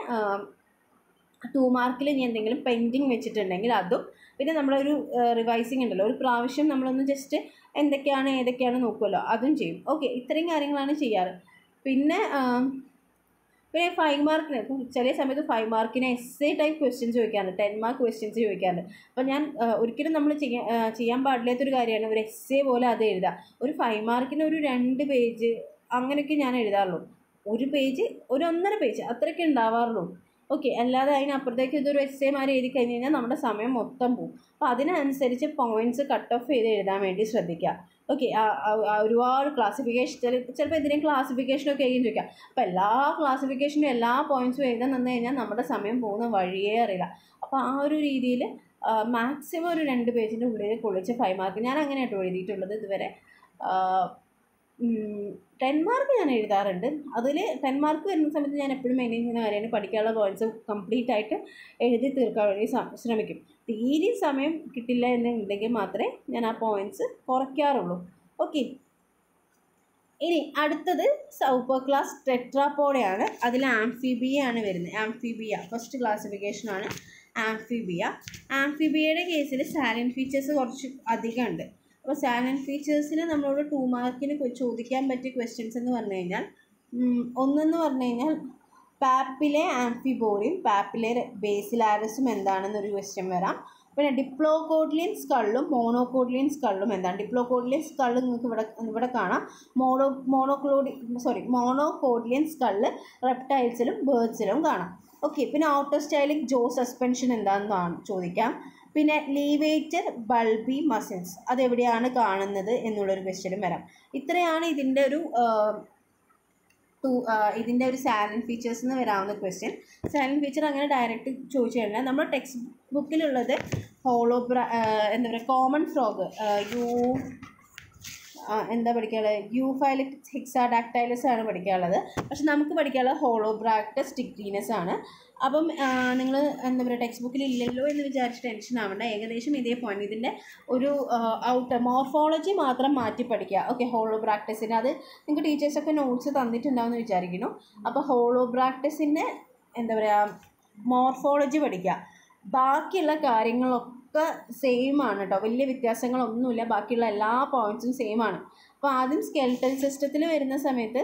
ടു മാർക്കിൽ ഇനി എന്തെങ്കിലും പെൻഡിങ് വെച്ചിട്ടുണ്ടെങ്കിൽ അതും പിന്നെ നമ്മളൊരു റിവൈസിങ് ഉണ്ടല്ലോ ഒരു പ്രാവശ്യം നമ്മളൊന്ന് ജസ്റ്റ് എന്തൊക്കെയാണ് ഏതൊക്കെയാണ് നോക്കുമല്ലോ അതും ചെയ്യും ഓക്കെ ഇത്രയും കാര്യങ്ങളാണ് ചെയ്യാറ് പിന്നെ ആ, പിന്നെ ഫൈവ് മാർക്കിന് ഇപ്പം ചില സമയത്ത് ഫൈവ് മാർക്കിന് എസ് എ ടൈപ്പ് ക്വസ്റ്റ്യൻസ് ചോദിക്കാറുണ്ട് ടെൻ മാർക്ക് ക്വസ്റ്റ്യൻസ് ചോദിക്കാറുണ്ട് അപ്പം ഞാൻ ആ, ഒരിക്കലും നമ്മൾ ചെയ്യാൻ ആ, ചെയ്യാൻ പാടില്ലാത്തൊരു കാര്യമാണ് ഒരു എസ് എ പോലെ അത് എഴുതുക ഒരു ഫൈവ് മാർക്കിന് ഒരു രണ്ട് പേജ് അങ്ങനെയൊക്കെ ഞാൻ എഴുതാറുള്ളൂ ഒരു പേജ് ഒരു ഒന്നര പേജ് അത്രയൊക്കെ ഉണ്ടാവാറുള്ളൂ ഓക്കെ അല്ലാതെ അതിനപ്പുറത്തേക്ക് ഇതൊരു എസ് എ മാറി എഴുതി കഴിഞ്ഞ് കഴിഞ്ഞാൽ നമ്മുടെ സമയം മൊത്തം പോകും അപ്പോൾ അതിനനുസരിച്ച് പോയിൻറ്റ്സ് കട്ട് ഓഫ് ചെയ്ത് എഴുതാൻ വേണ്ടി ശ്രദ്ധിക്കുക ഓക്കെ ഒരുപാട് ക്ലാസിഫിക്കേഷൻ ചില ചിലപ്പോൾ എന്തിനേയും ക്ലാസിഫിക്കേഷനൊക്കെ ആയിരിക്കും ചോദിക്കുക അപ്പോൾ എല്ലാ ക്ലാസിഫിക്കേഷനും എല്ലാ പോയിൻറ്റ്സും എഴുതാൻ നിന്ന് കഴിഞ്ഞാൽ നമ്മുടെ സമയം പോകുന്ന വഴിയേ അറിയില്ല അപ്പോൾ ആ ഒരു രീതിയിൽ മാക്സിമം ഒരു രണ്ട് പേജിൻ്റെ ഉള്ളിൽ കൊള്ളിച്ച് ഫൈവ് മാർക്ക് ഞാൻ അങ്ങനെ കേട്ടോ എഴുതിയിട്ടുള്ളത് ഇതുവരെ ആ, ഉം, ടെൻ മാർക്ക് ഞാൻ എഴുതാറുണ്ട് അതിൽ ടെൻ മാർക്ക് വരുന്ന സമയത്ത് ഞാൻ എപ്പോഴും മെയിൻറ്റെയിൻ ചെയ്യുന്ന കാര്യമാണ് പഠിക്കാനുള്ള പോയിൻറ്റ്സ് കംപ്ലീറ്റ് ആയിട്ട് എഴുതി തീർക്കാൻ വേണ്ടി സ- ശ്രമിക്കും തീരെ സമയം കിട്ടില്ല എന്നുണ്ടെങ്കിൽ മാത്രമേ ഞാൻ ആ പോയിൻറ്റ്സ് കുറയ്ക്കാറുള്ളൂ ഓക്കെ ഇനി അടുത്തത് സൂപ്പർ ക്ലാസ് ടെട്രാപ്പോഡയാണ് അതിൽ ആംഫിബിയ ആണ് വരുന്നത് ആംഫിബിയ ഫസ്റ്റ് ക്ലാസിഫിക്കേഷനാണ് ആംഫിബിയ ആംഫിബിയയുടെ കേസിൽ സാലൻ ഫീച്ചേഴ്സ് കുറച്ച് അധികം ഉണ്ട് അപ്പോൾ സാലൻ ഫീച്ചേഴ്സിന് നമ്മളോട് ടു മാർക്കിന് ചോദിക്കാൻ പറ്റിയ ക്വസ്റ്റ്യൻസ് എന്ന് പറഞ്ഞു കഴിഞ്ഞാൽ ഉം, ഒന്നെന്ന് പറഞ്ഞു കഴിഞ്ഞാൽ പാപ്പിലെ ആംഫിബോറിയും പാപ്പിലെ ബേസിലാരസും എന്താണെന്നൊരു ക്വസ്റ്റ്യൻ വരാം പിന്നെ ഡിപ്ലോകോഡ്ലിയൻ സ്കള്ളും മോണോകോഡ്ലിയൻ സ്കള്ളും എന്താണ് ഡിപ്ലോകോഡ്ലിയൻ സ്കള്ള് നിങ്ങൾക്ക് ഇവിടെ ഇവിടെ കാണാം മോണോ മോണോക്ലോഡി സോറി മോണോകോഡ്ലിയൻ സ്കള്ള് റെപ്റ്റൈൽസിലും ബേർഡ്സിലും കാണാം ഓക്കെ പിന്നെ ഔട്ടർ സ്റ്റൈലിക് ജോ സസ്പെൻഷൻ എന്താണെന്നാണ് ചോദിക്കാം പിന്നെ ലീവേറ്റർ ബൾബി മസിൽസ് അതെവിടെയാണ് കാണുന്നത് എന്നുള്ളൊരു ക്വസ്റ്റ്യനും വരാം ഇത്രയാണ് ഇതിൻ്റെ ഒരു ടു ഇതിൻ്റെ ഒരു സാലൻ ഫീച്ചേഴ്സ് എന്ന് വരാവുന്ന ക്വസ്റ്റ്യൻ സാലൻ ഫീച്ചർ അങ്ങനെ ഡയറക്റ്റ് ചോദിച്ചു കഴിഞ്ഞാൽ നമ്മുടെ ടെക്സ്റ്റ് ബുക്കിലുള്ളത് ഹോളോബ്ര എന്താ പറയുക കോമൺ ഫ്രോഗ് യു ആ, എന്താ പഠിക്കാനുള്ളത് യൂഫൈലിക് ഹെക്സാഡാക്ടൈലസ് ആണ് പഠിക്കാനുള്ളത് പക്ഷെ നമുക്ക് പഠിക്കാനുള്ളത് ഹോളോബ്രാക്ടസ് ടിക്ടീനസ് ആണ് അപ്പം നിങ്ങൾ എന്താ പറയുക ടെക്സ്റ്റ് ബുക്കിൽ ഇല്ലല്ലോ എന്ന് വിചാരിച്ച് ടെൻഷൻ ആവണ്ട ഏകദേശം ഇതേ പോയിന്റ് ഇതിൻ്റെ ഒരു ഔട്ട് മോർഫോളജി മാത്രം മാറ്റി പഠിക്കുക ഓക്കെ ഹോളോബ്രാക്ടസിന് അത് നിങ്ങൾക്ക് ടീച്ചേഴ്സൊക്കെ നോട്ട്സ് തന്നിട്ടുണ്ടാവും എന്ന് വിചാരിക്കുന്നു അപ്പോൾ ഹോളോബ്രാക്ടസിൻ്റെ എന്താ പറയുക മോർഫോളജി പഠിക്കുക ബാക്കിയുള്ള കാര്യങ്ങളൊക്കെ സെയിം ആണ് കേട്ടോ വലിയ വ്യത്യാസങ്ങളൊന്നുമില്ല ബാക്കിയുള്ള എല്ലാ പോയിൻറ്റ്സും സെയിം ആണ് അപ്പോൾ ആദ്യം സ്കെൽട്ടൽ സിസ്റ്റത്തിൽ വരുന്ന സമയത്ത്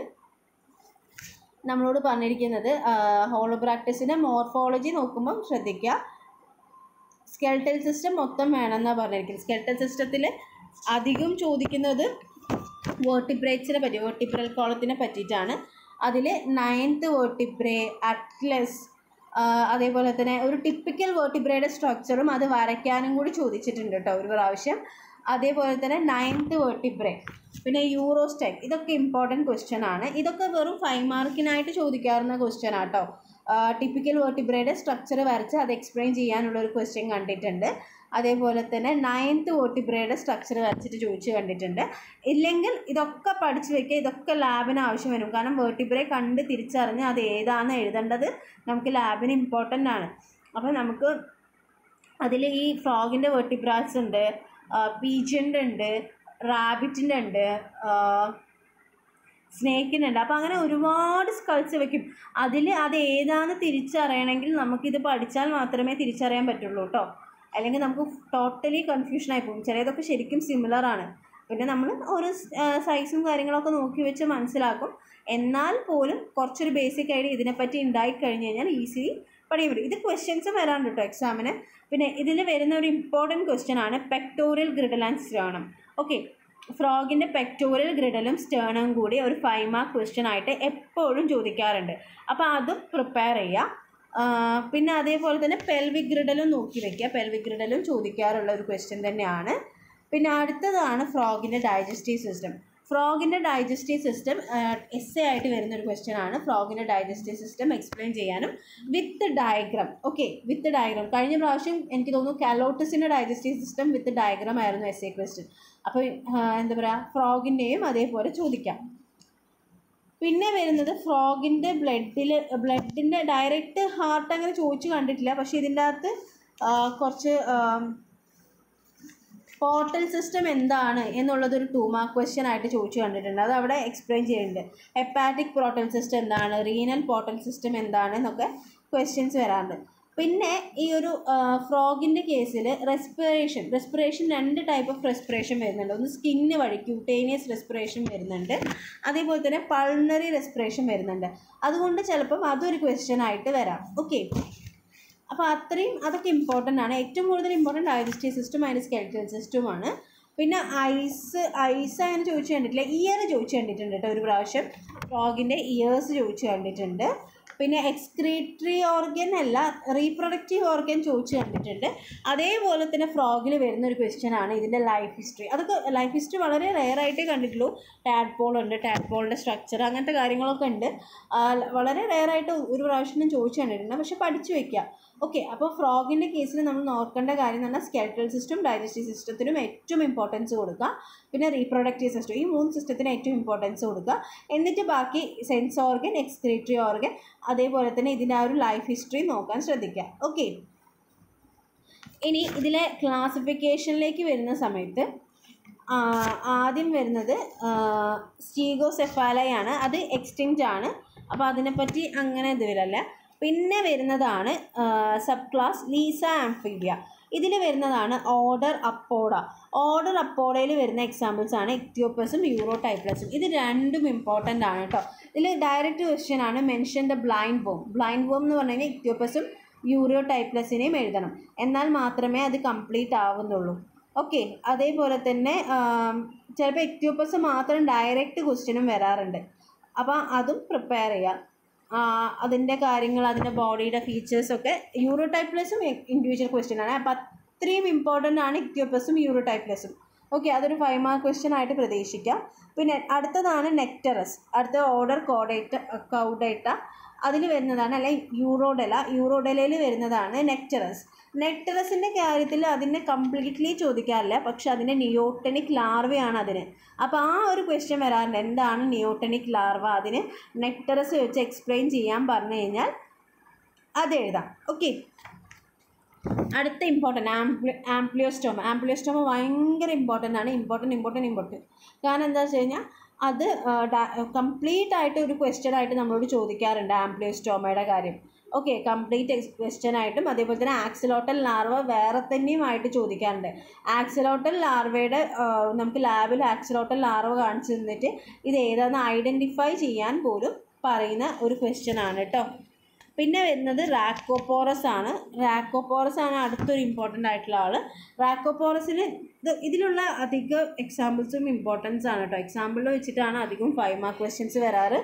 നമ്മളോട് പറഞ്ഞിരിക്കുന്നത് ഹോളോബ്രാക്ടസിൻ്റെ മോർഫോളജി നോക്കുമ്പോൾ ശ്രദ്ധിക്കുക സ്കെൽട്ടൽ സിസ്റ്റം മൊത്തം വേണമെന്നാണ് പറഞ്ഞിരിക്കുന്നത് സ്കെൽട്ടൽ സിസ്റ്റത്തിൽ അധികം ചോദിക്കുന്നത് വേർട്ടിബ്രേറ്റ്സിനെ പറ്റി വേർട്ടിബ്രൽ കോളത്തിനെ പറ്റിയിട്ടാണ് അതിൽ നയൻത്ത് വേർട്ടിബ്രേ അറ്റ്ലസ് അതേപോലെ തന്നെ ഒരു ടിപ്പിക്കൽ വേർട്ടിബ്രയുടെ സ്ട്രക്ചറും അത് വരയ്ക്കാനും കൂടി ചോദിച്ചിട്ടുണ്ട് കേട്ടോ ഒരു പ്രാവശ്യം അതേപോലെ തന്നെ നയൻത്ത് വേർട്ടിബ്രേ പിന്നെ യൂറോസ്റ്റൈൽ ഇതൊക്കെ ഇമ്പോർട്ടൻറ്റ് ക്വസ്റ്റ്യൻ ആണ് ഇതൊക്കെ വെറും ഫൈവ് മാർക്കിനായിട്ട് ചോദിക്കാവുന്ന ക്വസ്റ്റ്യൻ ആട്ടോ ടിപ്പിക്കൽ വേർട്ടിബ്രയുടെ സ്ട്രക്ചർ വരച്ച് അത് എക്സ്പ്ലെയിൻ ചെയ്യാനുള്ള ഒരു ക്വസ്റ്റ്യൻ കണ്ടിട്ടുണ്ട് അതേപോലെ തന്നെ നയൻത്ത് വേർട്ടിബ്രയുടെ സ്ട്രക്ചർ വരച്ചിട്ട് ചോദിച്ച് കണ്ടിട്ടുണ്ട് ഇല്ലെങ്കിൽ ഇതൊക്കെ പഠിച്ചു വെക്കുക ഇതൊക്കെ ലാബിന് ആവശ്യം വരും കാരണം വേർട്ടിബ്രെ കണ്ട് തിരിച്ചറിഞ്ഞ് അത് ഏതാണ് എഴുതേണ്ടത് നമുക്ക് ലാബിന് ഇമ്പോർട്ടൻ്റ് ആണ് അപ്പോൾ നമുക്ക് അതിൽ ഈ ഫ്രോഗിൻ്റെ വെർട്ടിബ്രാസ് ഉണ്ട് പീജൻ്റെ ഉണ്ട് റാബിറ്റിൻ്റെ ഉണ്ട് സ്നേക്കിനുണ്ട് അപ്പോൾ അങ്ങനെ ഒരുപാട് സ്കൾസ് വെക്കും അതിൽ അത് ഏതാണെന്ന് തിരിച്ചറിയണമെങ്കിൽ നമുക്കിത് പഠിച്ചാൽ മാത്രമേ തിരിച്ചറിയാൻ പറ്റുള്ളൂ കേട്ടോ അല്ലെങ്കിൽ നമുക്ക് ടോട്ടലി കൺഫ്യൂഷനായി പോകും ചിലതൊക്കെ ശരിക്കും സിമിലർ ആണ് പിന്നെ നമ്മൾ ഓരോ സൈസും കാര്യങ്ങളൊക്കെ നോക്കി വെച്ച് മനസ്സിലാക്കും എന്നാൽ പോലും കുറച്ചൊരു ബേസിക് ഐഡിയ ഇതിനെപ്പറ്റി ഉണ്ടായി കഴിഞ്ഞ് കഴിഞ്ഞാൽ ഈസിലി പഠിക്കാൻ പറ്റും ഇത് ക്വസ്റ്റ്യൻസ് വരാണ്ട് കേട്ടോ എക്സാമിന് പിന്നെ ഇതിൽ വരുന്ന ഒരു ഇമ്പോർട്ടൻറ്റ് ക്വസ്റ്റ്യൻ ആണ് pectoral girdle and sternum okay ഫ്രോഗിൻ്റെ പെക്ടോറിയൽ ഗ്രിഡലും സ്റ്റേണും കൂടി ഒരു ഫൈവ് മാർക്ക് ക്വസ്റ്റ്യൻ ആയിട്ട് എപ്പോഴും ചോദിക്കാറുണ്ട് അപ്പോൾ അതും പ്രിപ്പയർ ചെയ്യുക ആ, പിന്നെ അതേപോലെ തന്നെ പെൽവിക് ഗ്രിഡലും നോക്കി വെക്കുക പെൽവിക് ഗ്രിഡലും ചോദിക്കാറുള്ള ഒരു ക്വസ്റ്റ്യൻ തന്നെയാണ് പിന്നെ അടുത്തതാണ് ഫ്രോഗിൻ്റെ ഡൈജസ്റ്റീവ് സിസ്റ്റം ഫ്രോഗിൻ്റെ ഡൈജസ്റ്റീവ് സിസ്റ്റം എസ് എ ആയിട്ട് വരുന്ന ഒരു ക്വസ്റ്റ്യൻ ആണ് ഫ്രോഗിൻ്റെ ഡൈജസ്റ്റീവ് സിസ്റ്റം എക്സ്പ്ലെയിൻ ചെയ്യാനും with diagram okay with diagram കഴിഞ്ഞ പ്രാവശ്യം എനിക്ക് തോന്നുന്നു കാലോട്ടസിൻ്റെ ഡൈജസ്റ്റീവ് സിസ്റ്റം വിത്ത് ഡയഗ്രാം ആയിരുന്നു എസ് എ ക്വസ്റ്റ്യൻ അപ്പോൾ എന്താ പറയുക ഫ്രോഗിൻ്റെയും അതേപോലെ ചോദിക്കാം പിന്നെ വരുന്നത് ഫ്രോഗിൻ്റെ ബ്ലഡിൽ ബ്ലഡിൻ്റെ ഡയറക്റ്റ് ഹാർട്ട് അങ്ങനെ ചോദിച്ചു കണ്ടിട്ടില്ല പക്ഷേ ഇതിൻ്റെ അകത്ത് ആ, കുറച്ച് പോർട്ടൽ സിസ്റ്റം എന്താണ് എന്നുള്ളതൊരു ടു മാർക്ക് ക്വസ്റ്റ്യൻ ആയിട്ട് ചോദിച്ചു കണ്ടിട്ടുണ്ട് അത് അവിടെ എക്സ്പ്ലെയിൻ ചെയ്യുന്നുണ്ട് ഹെപ്പാറ്റിക് പോർട്ടൽ സിസ്റ്റം എന്താണ് റീനൽ പോർട്ടൽ സിസ്റ്റം എന്താണ് എന്നൊക്കെ ക്വസ്റ്റ്യൻസ് വരാറുണ്ട് പിന്നെ ഈ ഒരു ഫ്രോഗിൻ്റെ കേസിൽ റെസ്പിറേഷൻ റെസ്പിറേഷൻ രണ്ട് ടൈപ്പ് ഓഫ് റെസ്പിറേഷൻ വരുന്നുണ്ട് ഒന്ന് സ്കിന്ന് വഴി ക്യൂട്ടേനിയസ് റെസ്പിറേഷൻ വരുന്നുണ്ട് അതേപോലെ തന്നെ പൾണറി റെസ്പിറേഷൻ വരുന്നുണ്ട് അതുകൊണ്ട് ചിലപ്പം അതൊരു ക്വസ്റ്റ്യൻ ആയിട്ട് വരാം ഓക്കെ അപ്പോൾ അത്രയും അതൊക്കെ ഇമ്പോർട്ടൻ്റ് ആണ് ഏറ്റവും കൂടുതൽ ഇമ്പോർട്ടൻ്റ് ഡൈജസ്റ്റീവ് സിസ്റ്റം അതിൻ്റെ സ്കെൽറ്റൽ സിസ്റ്റമാണ് പിന്നെ ഐസ് ഐസ് അങ്ങനെ ചോദിച്ചു കണ്ടിട്ടില്ല ഇയർ ചോദിച്ചു കണ്ടിട്ടുണ്ട് കേട്ടോ ഒരു പ്രാവശ്യം ഫ്രോഗിൻ്റെ ഇയേഴ്സ് ചോദിച്ചു കണ്ടിട്ടുണ്ട് പിന്നെ എക്സ്ക്രീറ്ററി ഓർഗൻ അല്ല റീപ്രൊഡക്റ്റീവ് ഓർഗൻ ചോദിച്ചു കണ്ടിട്ടുണ്ട് അതേപോലെ തന്നെ ഫ്രോഗിൽ വരുന്ന ഒരു ക്വസ്റ്റ്യൻ ആണ് ഇതിൻ്റെ ലൈഫ് ഹിസ്റ്ററി അതൊക്കെ ലൈഫ് ഹിസ്റ്ററി വളരെ റെയർ ആയിട്ടേ കണ്ടിട്ടുള്ളൂ ടാഡ്പോൾ ഉണ്ട് ടാഡ്പോളിൻ്റെ സ്ട്രക്ചർ അങ്ങനത്തെ കാര്യങ്ങളൊക്കെ ഉണ്ട് ആ, വളരെ റെയർ ആയിട്ട് ഒരു പ്രാവശ്യം ഞാൻ ചോദിച്ചു കണ്ടിട്ടുണ്ട് പക്ഷെ പഠിച്ചു വെക്കുക ഓക്കെ അപ്പോൾ ഫ്രോഗിൻ്റെ കേസിൽ നമ്മൾ ഓർക്കേണ്ട കാര്യം എന്ന് പറഞ്ഞാൽ സ്കെൽറ്റൽ സിസ്റ്റം ഡൈജസ്റ്റീവ് സിസ്റ്റത്തിനും ഏറ്റവും ഇമ്പോർട്ടൻസ് കൊടുക്കുക പിന്നെ റീപ്രൊഡക്റ്റീവ് സിസ്റ്റം ഈ മൂന്ന് സിസ്റ്റത്തിന് ഏറ്റവും ഇമ്പോർട്ടൻസ് കൊടുക്കുക എന്നിട്ട് ബാക്കി സെൻസ് ഓർഗൻ എക്സ്ക്രീറ്ററി ഓർഗൻ അതേപോലെ തന്നെ ഇതിൻ്റെ ആ ഒരു ലൈഫ് ഹിസ്റ്ററി നോക്കാൻ ശ്രദ്ധിക്കുക ഓക്കെ ഇനി ഇതിലെ ക്ലാസിഫിക്കേഷനിലേക്ക് വരുന്ന സമയത്ത് ആ, ആദ്യം വരുന്നത് സ്റ്റീഗോസെഫാലയാണ് അത് എക്സ്റ്റിങ്റ്റ് ആണ് അപ്പോൾ അതിനെപ്പറ്റി അങ്ങനെ ഇത് വരല്ല പിന്നെ വരുന്നതാണ് സബ് ക്ലാസ് ലീസ ആംഫീബിയ ഇതിൽ വരുന്നതാണ് ഓർഡർ അപ്പോഡ ഓർഡർ അപ്പോഡയിൽ വരുന്ന എക്സാമ്പിൾസ് ആണ് ഇക്തിയോപ്പസും യൂറോടൈപ്ലസും ഇത് രണ്ടും ഇമ്പോർട്ടൻ്റ് ആണ് കേട്ടോ ഇതിൽ ഡയറക്റ്റ് ക്വസ്റ്റ്യൻ ആണ് mention the blind worm blind worm എന്ന് പറഞ്ഞു കഴിഞ്ഞാൽ ഇക്തിയോപ്പസും യൂറിയോ ടൈപ്ലസിനെയും എഴുതണം എന്നാൽ മാത്രമേ അത് കംപ്ലീറ്റ് ആവുന്നുള്ളൂ ഓക്കെ അതേപോലെ തന്നെ ചിലപ്പോൾ എക്ട്യൂപ്പസ് മാത്രം ഡയറക്റ്റ് ക്വസ്റ്റ്യനും വരാറുണ്ട് അപ്പോൾ അതും പ്രിപ്പയർ ചെയ്യാം ആ, അതിൻ്റെ കാര്യങ്ങൾ അതിൻ്റെ ബോഡിയുടെ ഫീച്ചേഴ്സൊക്കെ യൂറോ ടൈപ്ലസും ഇൻഡിവിജ്വൽ ക്വസ്റ്റ്യൻ ആണ് അപ്പോൾ അത്രയും ഇമ്പോർട്ടൻ്റ് ആണ് ഇക്ട്യൂപ്പസും യൂറോ ടൈപ്ലസും ഓക്കെ അതൊരു ഫൈവ് മാർക്ക് ക്വസ്റ്റ്യൻ ആയിട്ട് പ്രതീക്ഷിക്കാം പിന്നെ അടുത്തതാണ് നെക്ടറസ് അടുത്ത ഓർഡർ കോഡേറ്റ കൗഡേറ്റ അതിൽ വരുന്നതാണ് അല്ലെ യൂറോഡെല യൂറോഡെലയിൽ വരുന്നതാണ് നെക്ടറസ് നെക്ടറസിൻ്റെ കാര്യത്തിൽ അതിനെ കംപ്ലീറ്റ്ലി ചോദിക്കാറില്ല പക്ഷെ അതിൻ്റെ നിയോട്ടണിക് ലാർവയാണ് അതിന് അപ്പോൾ ആ ഒരു ക്വസ്റ്റ്യൻ വരാറുണ്ട് എന്താണ് നിയോട്ടണിക് ലാർവ അതിന് നെക്ടറസ് വെച്ച് എക്സ്പ്ലെയിൻ ചെയ്യാൻ പറഞ്ഞു കഴിഞ്ഞാൽ അത് എഴുതാം ഓക്കെ അടുത്ത ഇമ്പോർട്ടൻ്റ് ആംപ്ലി ആംപ്ലിയോസ്റ്റോമ ആംപ്ലിയോസ്റ്റോമ ഭയങ്കര ഇമ്പോർട്ടൻ്റ് ആണ് ഇമ്പോർട്ടൻ്റ് ഇമ്പോർട്ടൻ്റ് ഇമ്പോർട്ടൻ്റ് കാരണം എന്താ വെച്ച് കഴിഞ്ഞാൽ അത് കംപ്ലീറ്റ് ആയിട്ട് ഒരു ക്വസ്റ്റ്യൻ ആയിട്ട് നമ്മളോട് ചോദിക്കാറുണ്ട് ആംപ്ലിയോസ്റ്റോമയുടെ കാര്യം ഓക്കെ കംപ്ലീറ്റ് ക്വസ്റ്റ്യൻ ആയിട്ടും അതേപോലെ തന്നെ ആക്സിലോട്ടൽ ലാർവ വേറെ തന്നെയുമായിട്ട് ചോദിക്കാറുണ്ട് ആക്സിലോട്ടൽ ലാർവയുടെ ആ, നമുക്ക് ലാബിൽ ആക്സിലോട്ടൽ ലാർവ കാണിച്ചു തന്നിട്ട് ഇത് ഏതാണെന്ന് ഐഡൻറ്റിഫൈ ചെയ്യാൻ പോലും പറയുന്ന ഒരു ക്വസ്റ്റ്യൻ ആണ് കേട്ടോ പിന്നെ വരുന്നത് റാക്കോപോറസ് ആണ് റാക്കോപോറസ് ആണ് അടുത്തൊരു ഇമ്പോർട്ടൻ്റ് ആയിട്ടുള്ള ആൾ റാക്കോപോറസിന് ഇത് ഇതിലുള്ള അധിക എക്സാമ്പിൾസും ഇമ്പോർട്ടൻസ് ആണ് കേട്ടോ എക്സാമ്പിളിൽ വെച്ചിട്ടാണ് അധികം ഫൈവ് മാർക്ക് ക്വസ്റ്റ്യൻസ് വരാറ്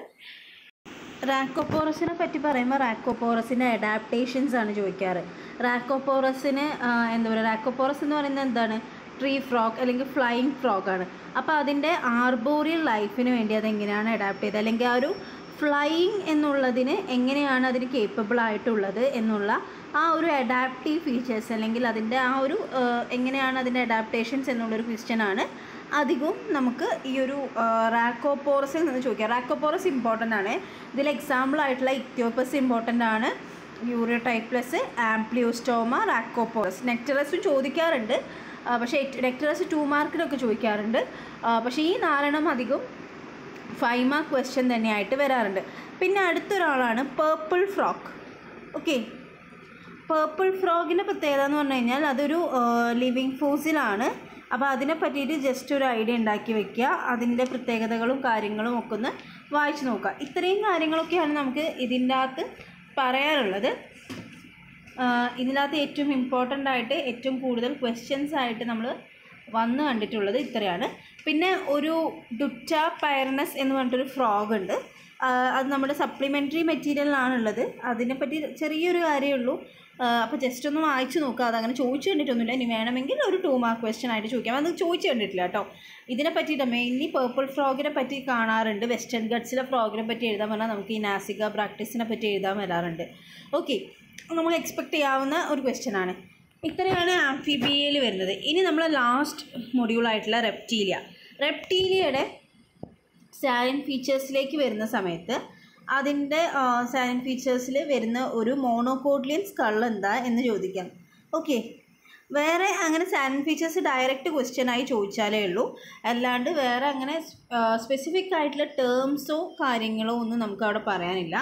റാക്കോപോറസിനെ പറ്റി പറയുമ്പോൾ റാക്കോപോറസിൻ്റെ അഡാപ്റ്റേഷൻസ് ആണ് ചോദിക്കാറ് റാക്കോപോറസിന് എന്താ പറയുക റാക്കോപോറസ് എന്ന് പറയുന്നത് എന്താണ് ട്രീ ഫ്രോഗ് അല്ലെങ്കിൽ ഫ്ലൈയിങ് ഫ്രോഗ് ആണ് അപ്പോൾ അതിൻ്റെ ആർബോറിയൽ ലൈഫിന് വേണ്ടി അതെങ്ങനെയാണ് അഡാപ്റ്റ് ചെയ്തത് അല്ലെങ്കിൽ ആ ഒരു ഫ്ലൈയിങ് എന്നുള്ളതിന് എങ്ങനെയാണ് അതിന് കേപ്പബിൾ ആയിട്ടുള്ളത് എന്നുള്ള ആ ഒരു അഡാപ്റ്റീവ് ഫീച്ചേഴ്സ് അല്ലെങ്കിൽ അതിൻ്റെ ആ ഒരു ആ, എങ്ങനെയാണ് അതിൻ്റെ അഡാപ്റ്റേഷൻസ് എന്നുള്ളൊരു ക്വസ്റ്റ്യൻ ആണ് അധികവും നമുക്ക് ഈ ഒരു റാക്കോപോറസിൽ നിന്ന് ചോദിക്കാം റാക്കോപോറസ് ഇമ്പോർട്ടൻ്റ് ആണ് ഇതിൽ എക്സാമ്പിൾ ആയിട്ടുള്ള ഇക്തിയോപ്പസ് ഇമ്പോർട്ടൻ്റ് ആണ് യൂറിയോടൈപ്ലസ് ആംപ്ലിയോസ്റ്റോമ റാക്കോപോറസ് നെക്ടറസും ചോദിക്കാറുണ്ട് ആ, പക്ഷേ നെക്ടറസ് ടു മാർക്കിലൊക്കെ ചോദിക്കാറുണ്ട് ആ, പക്ഷേ ഈ നാലെണ്ണം അധികം ഫൈവ് മാർക്ക് ക്വസ്റ്റ്യൻ തന്നെയായിട്ട് വരാറുണ്ട് പിന്നെ അടുത്തൊരാളാണ് പേർപ്പിൾ ഫ്രോക്ക് ഓക്കെ പേർപ്പിൾ ഫ്രോഗിൻ്റെ പ്രത്യേകത എന്ന് പറഞ്ഞു കഴിഞ്ഞാൽ അതൊരു ലിവിങ് ഫോസിലാണ് അപ്പോൾ അതിനെ പറ്റിയിട്ട് ജസ്റ്റ് ഒരു ഐഡിയ ഉണ്ടാക്കി വെക്കുക അതിൻ്റെ പ്രത്യേകതകളും കാര്യങ്ങളും ഒക്കെ ഒന്ന് വായിച്ച് നോക്കുക ഇത്രയും കാര്യങ്ങളൊക്കെയാണ് നമുക്ക് ഇതിൻ്റെ അകത്ത് പറയാനുള്ളത് ആഹ് ഇതിനകത്ത് ഏറ്റവും ഇമ്പോർട്ടൻ്റ് ആയിട്ട് ഏറ്റവും കൂടുതൽ ക്വസ്റ്റ്യൻസ് ആയിട്ട് നമ്മൾ വന്ന് കണ്ടിട്ടുള്ളത് ഇത്രയാണ് പിന്നെ ഒരു ഡുറ്റ പയർനസ് എന്ന് പറഞ്ഞിട്ടൊരു ഫ്രോഗ് ഉണ്ട് ആഹ് അത് നമ്മുടെ സപ്ലിമെൻ്ററി മെറ്റീരിയലിലാണുള്ളത് അതിനെപ്പറ്റി ചെറിയൊരു കാര്യമേ ഉള്ളൂ അപ്പോൾ ജസ്റ്റ് ഒന്ന് വായിച്ച് നോക്കുക അതങ്ങനെ ചോദിച്ചു കണ്ടിട്ടൊന്നുമില്ല ഇനി വേണമെങ്കിൽ ഒരു ടു മാർക്ക് ക്വസ്റ്റ്യൻ ആയിട്ട് ചോദിക്കാം അത് ചോദിച്ചു കണ്ടിട്ടില്ല കേട്ടോ ഇതിനെ പറ്റിയിട്ട് മെയിൻലി പേർപ്പിൾ ഫ്രോഗിനെ പറ്റി കാണാറുണ്ട് വെസ്റ്റേൺ ഗട്ട്സിലെ ഫ്രോഗിനെ പറ്റി എഴുതാൻ പറഞ്ഞാൽ നമുക്ക് ഈ നാസിക പ്രാക്ടീസിനെ പറ്റി എഴുതാൻ വരാറുണ്ട് ഓക്കെ നമുക്ക് എക്സ്പെക്റ്റ് ചെയ്യാവുന്ന ഒരു ക്വസ്റ്റ്യൻ ആണ് ഇത്രയാണ് ആംഫിബിയയിൽ വരുന്നത് ഇനി നമ്മൾ ലാസ്റ്റ് മൊഡ്യൂളായിട്ടുള്ള റെപ്റ്റീലിയ റെപ്റ്റീലിയയുടെ സാലിൻ ഫീച്ചേഴ്സിലേക്ക് വരുന്ന സമയത്ത് അതിൻ്റെ സാലിൻ ഫീച്ചേഴ്സിൽ വരുന്ന ഒരു മോണോകോഡ്ലിയൻ സ്കൾ എന്താ എന്ന് ചോദിക്കാം ഓക്കെ വേറെ അങ്ങനെ സാലിൻ ഫീച്ചേഴ്സ് ഡയറക്റ്റ് ക്വസ്റ്റ്യൻ ആയി ചോദിച്ചാലേ ഉള്ളൂ അല്ലാണ്ട് വേറെ അങ്ങനെ സ്പെസിഫിക് ആയിട്ടുള്ള ടേംസോ കാര്യങ്ങളോ ഒന്നും നമുക്ക് അവിടെ പറയാനില്ല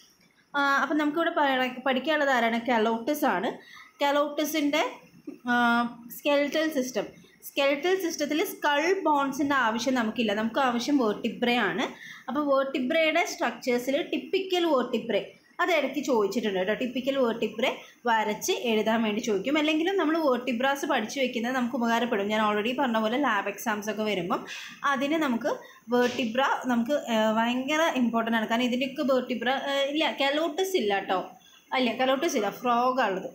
അപ്പം നമുക്കിവിടെ പറയണ- പഠിക്കാനുള്ളത് ആരാണ് കലോട്ടസ് ആണ് കലോട്ടസിൻ്റെ സ്കെൽറ്റൽ സിസ്റ്റം സ്കെൽറ്റൽ സിസ്റ്റത്തിൽ സ്കൾ ബോൺസിൻ്റെ ആവശ്യം നമുക്കില്ല നമുക്ക് ആവശ്യം വേർട്ടിബ്രയാണ് അപ്പോൾ വേർട്ടിബ്രയുടെ സ്ട്രക്ചേഴ്സിൽ ടിപ്പിക്കൽ വേർട്ടിബ്രെ അത് ഇടയ്ക്ക് ചോദിച്ചിട്ടുണ്ട് കേട്ടോ ടിപ്പിക്കൽ വേർട്ടിബ്രെ വരച്ച് എഴുതാൻ വേണ്ടി ചോദിക്കും അല്ലെങ്കിലും നമ്മൾ വേർട്ടിബ്രാസ് പഠിച്ചു വെക്കുന്നത് നമുക്ക് ഉപകാരപ്പെടും ഞാൻ ഓൾറെഡി പറഞ്ഞ പോലെ ലാബ് എക്സാംസ് ഒക്കെ വരുമ്പം അതിന് നമുക്ക് വേർട്ടിബ്ര നമുക്ക് ആ, ഭയങ്കര ഇമ്പോർട്ടൻ്റ് ആണ് കാരണം ഇതിൻ്റെയൊക്കെ വേർട്ടിബ്ര ആ, ഇല്ല കലോട്ടസ് ഇല്ല കേട്ടോ അല്ല കലോട്ടസ് ഇല്ല ഫ്രോഗാണുള്ളത്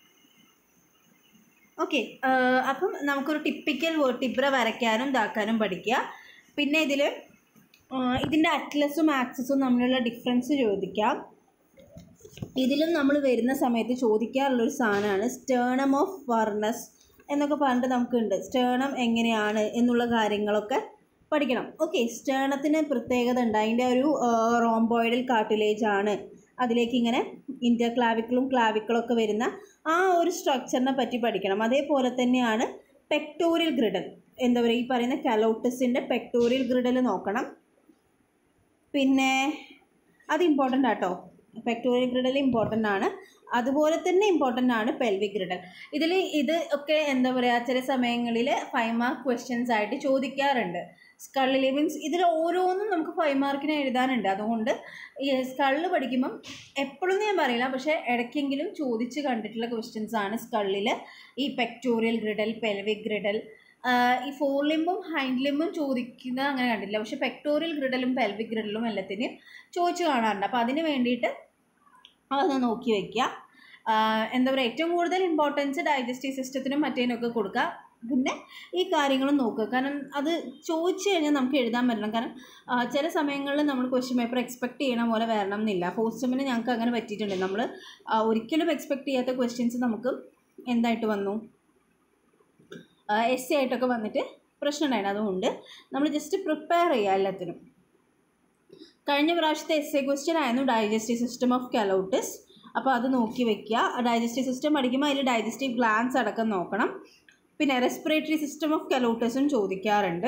ഓക്കെ അപ്പം നമുക്കൊരു ടിപ്പിക്കൽ വേർട്ടിബ്ര വരയ്ക്കാനും ഇതാക്കാനും പഠിക്കുക പിന്നെ ഇതിൽ ഇതിൻ്റെ അറ്റ്ലസും ആക്സസും തമ്മിലുള്ള ഡിഫറൻസ് ചോദിക്കാം ഇതിലും നമ്മൾ വരുന്ന സമയത്ത് ചോദിക്കാറുള്ളൊരു സാധനമാണ് സ്റ്റേണം ഓഫ് ഫർണസ് എന്നൊക്കെ പറഞ്ഞിട്ട് നമുക്കുണ്ട് സ്റ്റേണം എങ്ങനെയാണ് എന്നുള്ള കാര്യങ്ങളൊക്കെ പഠിക്കണം ഓക്കെ സ്റ്റേണത്തിന് പ്രത്യേകത ഉണ്ട് അതിൻ്റെ ഒരു റോംബോയിഡൽ കാർട്ടിലേജ് ആണ് അതിലേക്ക് ഇങ്ങനെ ഇൻ്റർ ക്ലാവിക്കിളും ക്ലാവിക്കിളും ഒക്കെ വരുന്ന ആ ഒരു സ്ട്രക്ചറിനെ പറ്റി പഠിക്കണം അതേപോലെ തന്നെയാണ് പെക്ടോറിയൽ ഗ്രിഡൽ എന്താ പറയുക ഈ പറയുന്ന കലോട്ടസിൻ്റെ പെക്ടോറിയൽ ഗ്രിഡൽ നോക്കണം പിന്നെ അത് ഇമ്പോർട്ടൻ്റ് ആട്ടോ പെക്ടോറിയൽ ഗ്രിഡൽ ഇമ്പോർട്ടൻ്റ് ആണ് അതുപോലെ തന്നെ ഇമ്പോർട്ടൻ്റ് ആണ് പെൽവിക് ഗ്രിഡൽ ഇതിൽ ഇത് ഒക്കെ എന്താ പറയുക ചില സമയങ്ങളിൽ ഫൈവ് മാർക്ക് ക്വസ്റ്റ്യൻസ് ആയിട്ട് ചോദിക്കാറുണ്ട് സ്കള്ളിൽ മീൻസ് ഇതിൽ ഓരോന്നും നമുക്ക് ഫൈവ് മാർക്കിന് എഴുതാനുണ്ട് അതുകൊണ്ട് ഈ സ്കള്ള് പഠിക്കുമ്പം എപ്പോഴും ഞാൻ പറയില്ല പക്ഷേ ഇടയ്ക്കെങ്കിലും ചോദിച്ച് കണ്ടിട്ടുള്ള ക്വസ്റ്റ്യൻസ് ആണ് സ്കള്ളിൽ ഈ പെക്ടോറിയൽ ഗ്രിഡൽ പെൽവിക് ഗ്രിഡൽ ഈ ഫോർ ലിംബും ഹൈൻഡ് ലിംബും ചോദിക്കുന്ന അങ്ങനെ കണ്ടില്ല പക്ഷേ പെക്ടോറിയൽ ഗ്രിഡലും പെൽവിക് ഗ്രിഡലും എല്ലാത്തിനും ചോദിച്ചു കാണാറുണ്ട് അപ്പോൾ അതിന് വേണ്ടിയിട്ട് അതൊന്ന് നോക്കി വയ്ക്കുക എന്താ പറയുക ഏറ്റവും കൂടുതൽ ഇമ്പോർട്ടൻസ് ഡൈജസ്റ്റീവ് സിസ്റ്റത്തിനും മറ്റേതിനൊക്കെ കൊടുക്കുക പിന്നെ ഈ കാര്യങ്ങളും നോക്കുക കാരണം അത് ചോദിച്ചു കഴിഞ്ഞാൽ നമുക്ക് എഴുതാൻ പറ്റണം കാരണം ചില സമയങ്ങളിൽ നമ്മൾ ക്വസ്റ്റ്യൻ പേപ്പർ എക്സ്പെക്ട് ചെയ്യണ പോലെ വരണം എന്നില്ല ഫോസ്റ്റമിന് ഞങ്ങൾക്ക് അങ്ങനെ പറ്റിയിട്ടുണ്ട് നമ്മൾ ഒരിക്കലും എക്സ്പെക്ട് ചെയ്യാത്ത ക്വസ്റ്റ്യൻസ് നമുക്ക് എന്തായിട്ട് വന്നു എസ് സി ആയിട്ടൊക്കെ വന്നിട്ട് പ്രശ്നം ഉണ്ടായിരുന്നു അതുകൊണ്ട് നമ്മൾ ജസ്റ്റ് പ്രിപ്പയർ ചെയ്യുക എല്ലാത്തിനും കഴിഞ്ഞ പ്രാവശ്യത്തെ എസ് എ ക്വസ്റ്റ്യൻ ആയിരുന്നു ഡൈജസ്റ്റീവ് സിസ്റ്റം ഓഫ് കലോട്ടിസ് അപ്പോൾ അത് നോക്കി വെക്കുക ഡൈജസ്റ്റീവ് സിസ്റ്റം പഠിക്കുമ്പോൾ അതിൽ ഡൈജസ്റ്റീവ് ഗ്ലാൻസ് അടക്കം നോക്കണം പിന്നെ റെസ്പിറേറ്ററി സിസ്റ്റം ഓഫ് കലോട്ടസും ചോദിക്കാറുണ്ട്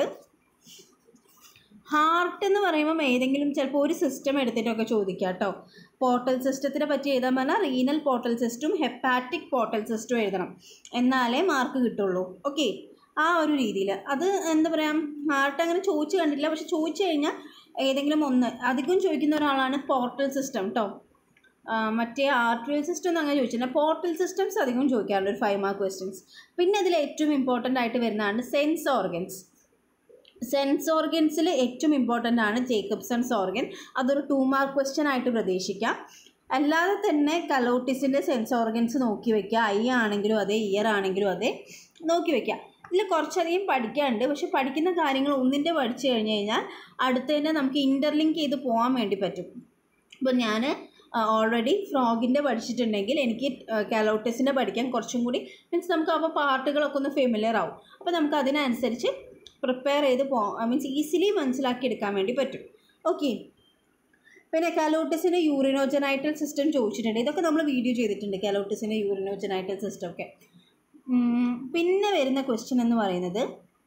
ഹാർട്ട് എന്ന് പറയുമ്പം ഏതെങ്കിലും ചിലപ്പോൾ ഒരു സിസ്റ്റം എടുത്തിട്ടൊക്കെ ചോദിക്കാം കേട്ടോ പോർട്ടൽ സിസ്റ്റത്തിനെ പറ്റി എഴുതാൻ പറഞ്ഞാൽ റീനൽ പോർട്ടൽ സിസ്റ്റവും ഹെപ്പാറ്റിക് പോർട്ടൽ സിസ്റ്റവും എഴുതണം എന്നാലേ മാർക്ക് കിട്ടുള്ളൂ ഓക്കെ ആ ഒരു രീതിയിൽ അത് എന്താ പറയുക ഹാർട്ട് അങ്ങനെ ചോദിച്ചു കണ്ടിട്ടില്ല പക്ഷെ ചോദിച്ചു കഴിഞ്ഞാൽ ഏതെങ്കിലും ഒന്ന് അധികം ചോദിക്കുന്ന ഒരാളാണ് പോർട്ടൽ സിസ്റ്റം കേട്ടോ മറ്റേ ആർട്രിയൽ സിസ്റ്റം ഒന്നും അങ്ങനെ ചോദിച്ചില്ല പോർട്ടൽ സിസ്റ്റംസ് അധികം ചോദിക്കാറുണ്ട് ഒരു ഫൈവ് മാർക്ക് ക്വസ്റ്റ്യൻസ് പിന്നെ ഇതിൽ ഏറ്റവും ഇമ്പോർട്ടൻ്റ് ആയിട്ട് വരുന്നതാണ് സെൻസ് ഓർഗൻസ് സെൻസ് ഓർഗൻസിൽ ഏറ്റവും ഇമ്പോർട്ടൻ്റ് ആണ് ജേക്കബ്സൺസ് ഓർഗൻ അതൊരു ടു മാർക്ക് ക്വസ്റ്റ്യൻ ആയിട്ട് പ്രതീക്ഷിക്കാം അല്ലാതെ തന്നെ കലോട്ടിസിൻ്റെ സെൻസ് ഓർഗൻസ് നോക്കി വയ്ക്കുക ഐ ആണെങ്കിലും അതെ ഇയർ ആണെങ്കിലും അതെ നോക്കി വയ്ക്കുക ഇതിൽ കുറച്ചധികം പഠിക്കാനുണ്ട് പക്ഷെ പഠിക്കുന്ന കാര്യങ്ങൾ ഒന്നിൻ്റെ പഠിച്ചു കഴിഞ്ഞ് കഴിഞ്ഞാൽ അടുത്തതിനെ നമുക്ക് ഇൻ്റർലിങ്ക് ചെയ്ത് പോകാൻ വേണ്ടി പറ്റും അപ്പോൾ ഞാൻ ഓൾറെഡി ഫ്രോഗിൻ്റെ പഠിച്ചിട്ടുണ്ടെങ്കിൽ എനിക്ക് കാലോട്ടിസിൻ്റെ പഠിക്കാൻ കുറച്ചും കൂടി മീൻസ് നമുക്ക് അപ്പോൾ പാർട്ടുകളൊക്കെ ഒന്ന് ഫെമിലിയർ ആവും അപ്പോൾ നമുക്ക് അതിനനുസരിച്ച് പ്രിപ്പയർ ചെയ്ത് പോ മീൻസ് ഈസിലി മനസ്സിലാക്കി എടുക്കാൻ വേണ്ടി പറ്റും ഓക്കെ പിന്നെ കാലോട്ടിസിൻ്റെ യൂറിനോജനൈറ്റൽ സിസ്റ്റം ചോദിച്ചിട്ടുണ്ട് ഇതൊക്കെ നമ്മൾ വീഡിയോ ചെയ്തിട്ടുണ്ട് കാലോട്ടിസിൻ്റെ യൂറിനോജനൈറ്റൽ സിസ്റ്റം ഒക്കെ പിന്നെ വരുന്ന ക്വസ്റ്റ്യൻ എന്ന് പറയുന്നത്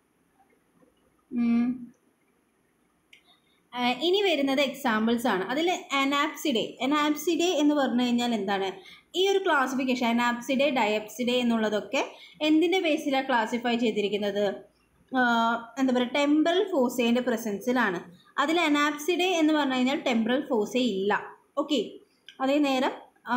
ഇനി വരുന്നത് എക്സാമ്പിൾസ് ആണ് അതിൽ അനാപ്സിഡേ അനാപ്സിഡേ എന്ന് പറഞ്ഞു കഴിഞ്ഞാൽ എന്താണ് ഈ ഒരു ക്ലാസിഫിക്കേഷൻ അനാപ്സിഡേ ഡയപ്സിഡേ എന്നുള്ളതൊക്കെ എന്തിൻ്റെ ബേസിലാണ് ക്ലാസിഫൈ ചെയ്തിരിക്കുന്നത് എന്താ പറയുക ടെമ്പറൽ ഫോസേൻ്റെ പ്രസൻസിലാണ് അതിൽ അനാപ്സിഡേ എന്ന് പറഞ്ഞു കഴിഞ്ഞാൽ ടെമ്പറൽ ഫോസേ ഇല്ല ഓക്കെ അതേ നേരം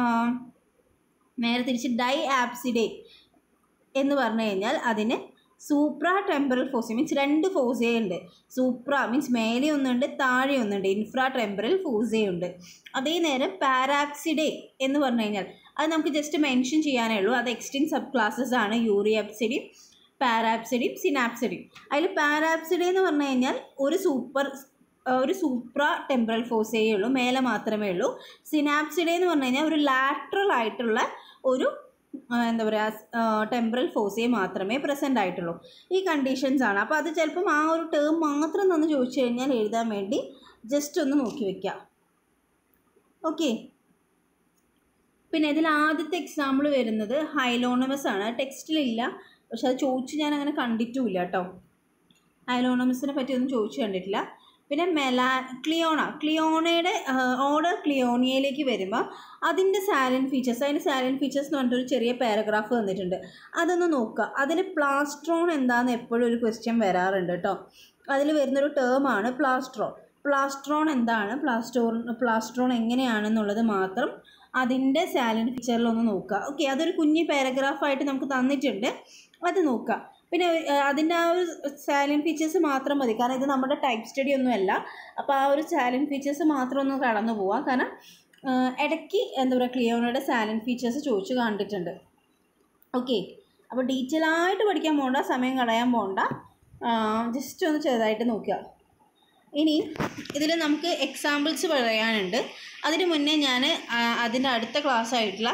നേരെ തിരിച്ച് ഡൈ ആപ്സിഡേ എന്ന് പറഞ്ഞു കഴിഞ്ഞാൽ അതിന് സൂപ്ര ടെമ്പറൽ ഫോസേ മീൻസ് രണ്ട് ഫോസേ ഉണ്ട് സൂപ്ര മീൻസ് മേലെ ഒന്നുണ്ട് താഴെ ഒന്നുണ്ട് ഇൻഫ്രാ ടെമ്പറൽ ഫോസേ ഉണ്ട് അതേ നേരം പാരാപ്സിഡേ എന്ന് പറഞ്ഞു കഴിഞ്ഞാൽ അത് നമുക്ക് ജസ്റ്റ് മെൻഷൻ ചെയ്യാനേ ഉള്ളൂ അത് എക്സ്റ്റിൻ സബ് ക്ലാസ്സസ് ആണ് യൂറിയാപ്സിഡിയും പാരാപ്സിഡിയും സിനാപ്സിഡിയും അതിൽ പാരാപ്സിഡേ എന്ന് പറഞ്ഞു കഴിഞ്ഞാൽ ഒരു സൂപ്പർ ഒരു സൂപ്ര ടെമ്പറൽ ഫോസേ ഉള്ളൂ മേലെ മാത്രമേ ഉള്ളൂ സിനാപ്സിഡേ എന്ന് പറഞ്ഞു കഴിഞ്ഞാൽ ഒരു ലാറ്ററൽ ആയിട്ടുള്ള ഒരു എന്താ പറയുക ടെമ്പറൽ ഫോസേ മാത്രമേ പ്രസൻ്റ് ആയിട്ടുള്ളൂ ഈ കണ്ടീഷൻസ് ആണ് അപ്പോൾ അത് ചിലപ്പം ആ ഒരു ടേം മാത്രം തന്ന് ചോദിച്ചു കഴിഞ്ഞാൽ എഴുതാൻ വേണ്ടി ജസ്റ്റ് ഒന്ന് നോക്കി വെക്കുക ഓക്കെ പിന്നെ ഇതിൽ ആദ്യത്തെ എക്സാമ്പിൾ വരുന്നത് ഹൈലോണമസ് ആണ് ടെക്സ്റ്റിലില്ല പക്ഷെ അത് ചോദിച്ച് ഞാൻ അങ്ങനെ കണ്ടിട്ടുമില്ല കേട്ടോ ഹൈലോണമസിനെ പറ്റി ഒന്നും ചോദിച്ചു കണ്ടിട്ടില്ല പിന്നെ മെലാ ക്ലിയോണ ക്ലിയോണയുടെ ഓർഡർ ക്ലിയോണിയയിലേക്ക് വരുമ്പോൾ അതിൻ്റെ സാലൻ ഫീച്ചേഴ്സ് അതിൻ്റെ സാലൻ ഫീച്ചേഴ്സ് എന്ന് പറഞ്ഞിട്ടൊരു ചെറിയ പാരഗ്രാഫ് തന്നിട്ടുണ്ട് അതൊന്ന് നോക്കുക അതിൽ പ്ലാസ്ട്രോൺ എന്താണെന്ന് എപ്പോഴും ഒരു ക്വസ്റ്റ്യൻ വരാറുണ്ട് കേട്ടോ അതിൽ വരുന്നൊരു ടേമാണ് പ്ലാസ്ട്രോൺ പ്ലാസ്ട്രോൺ എന്താണ് പ്ലാസ്ട്രോൺ പ്ലാസ്ട്രോൺ എങ്ങനെയാണെന്നുള്ളത് മാത്രം അതിൻ്റെ സാലൻ ഫീച്ചറിൽ ഒന്ന് നോക്കുക ഓക്കെ അതൊരു കുഞ്ഞ് പാരഗ്രാഫായിട്ട് നമുക്ക് തന്നിട്ടുണ്ട് അത് നോക്കുക പിന്നെ അതിൻ്റെ ആ ഒരു സാലൻ ഫീച്ചേഴ്സ് മാത്രം മതി കാരണം ഇത് നമ്മുടെ ടൈപ്പ് സ്റ്റഡി ഒന്നുമല്ല അപ്പോൾ ആ ഒരു സാലൻ ഫീച്ചേഴ്സ് മാത്രം ഒന്ന് കടന്നു പോവാം കാരണം ഇടയ്ക്ക് എന്താ പറയുക ക്ലിയോണയുടെ സാലൻ ഫീച്ചേഴ്സ് ചോദിച്ചു കണ്ടിട്ടുണ്ട് ഓക്കെ അപ്പോൾ ഡീറ്റെയിൽ ആയിട്ട് പഠിക്കാൻ പോകണ്ട സമയം കളയാൻ പോകണ്ട ജസ്റ്റ് ഒന്ന് ചെറുതായിട്ട് നോക്കുക ഇനി ഇതിൽ നമുക്ക് എക്സാമ്പിൾസ് പറയാനുണ്ട് അതിന് മുന്നേ ഞാൻ അതിൻ്റെ അടുത്ത ക്ലാസ് ആയിട്ടുള്ള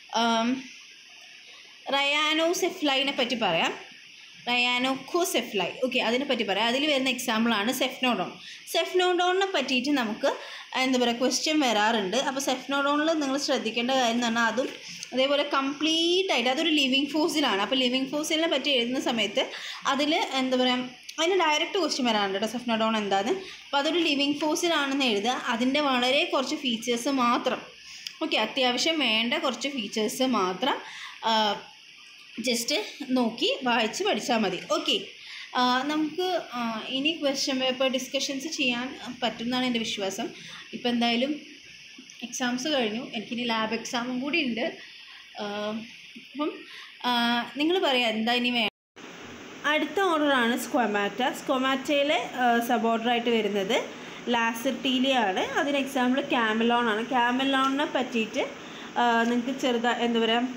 റയാനോസെഫ്ലൈനെ പറ്റി പറയാം റയാനോക്കോസെഫ്ലൈ ഓക്കെ അതിനെ പറ്റി പറയാം അതിൽ വരുന്ന എക്സാമ്പിളാണ് സെഫ്നോഡോൺ സെഫ്നോഡോണിനെ പറ്റിയിട്ട് നമുക്ക് എന്താ പറയുക ക്വസ്റ്റ്യൻ വരാറുണ്ട് അപ്പോൾ സെഫ്നോഡോണിൽ നിങ്ങൾ ശ്രദ്ധിക്കേണ്ട കാര്യം എന്ന് പറഞ്ഞാൽ അതും അതേപോലെ കംപ്ലീറ്റ് ആയിട്ട് അതൊരു ലിവിങ് ഫോസിലാണ് അപ്പോൾ ലിവിങ് ഫോസിലിനെ പറ്റി എഴുതുന്ന സമയത്ത് അതിൽ എന്താ പറയുക അതിന് ഡയറക്റ്റ് ക്വസ്റ്റ്യൻ വരാറുണ്ട് കേട്ടോ സെഫ്നോഡോൺ എന്താന്ന് അപ്പോൾ അതൊരു ലിവിങ് ഫോസിലാണെന്ന് എഴുതുക അതിൻ്റെ വളരെ കുറച്ച് ഫീച്ചേഴ്സ് മാത്രം ഓക്കെ അത്യാവശ്യം വേണ്ട കുറച്ച് ഫീച്ചേഴ്സ് മാത്രം ജസ്റ്റ് നോക്കി വായിച്ച് പഠിച്ചാൽ മതി ഓക്കെ നമുക്ക് ആ, ഇനി ക്വസ്റ്റ്യൻ പേപ്പർ ഡിസ്കഷൻസ് ചെയ്യാൻ പറ്റുമെന്നാണ് എൻ്റെ വിശ്വാസം ഇപ്പം എന്തായാലും എക്സാംസ് കഴിഞ്ഞു എനിക്കിനി ലാബ് എക്സാമും കൂടി ഉണ്ട് ആ, അപ്പം നിങ്ങൾ പറയാം എന്താ ഇനി വേ അടുത്ത ഓർഡറാണ് സ്ക്വമാറ്റ സ്ക്വമാറ്റയിലെ സബ് ഓർഡറായിട്ട് വരുന്നത് ലാസർട്ടീലിയാണ് അതിന് എക്സാമ്പിൾ ക്യാമലോൺ ആണ് ക്യാമലോണിനെ പറ്റിയിട്ട് നിങ്ങൾക്ക് ചെറുതാ എന്താ പറയുക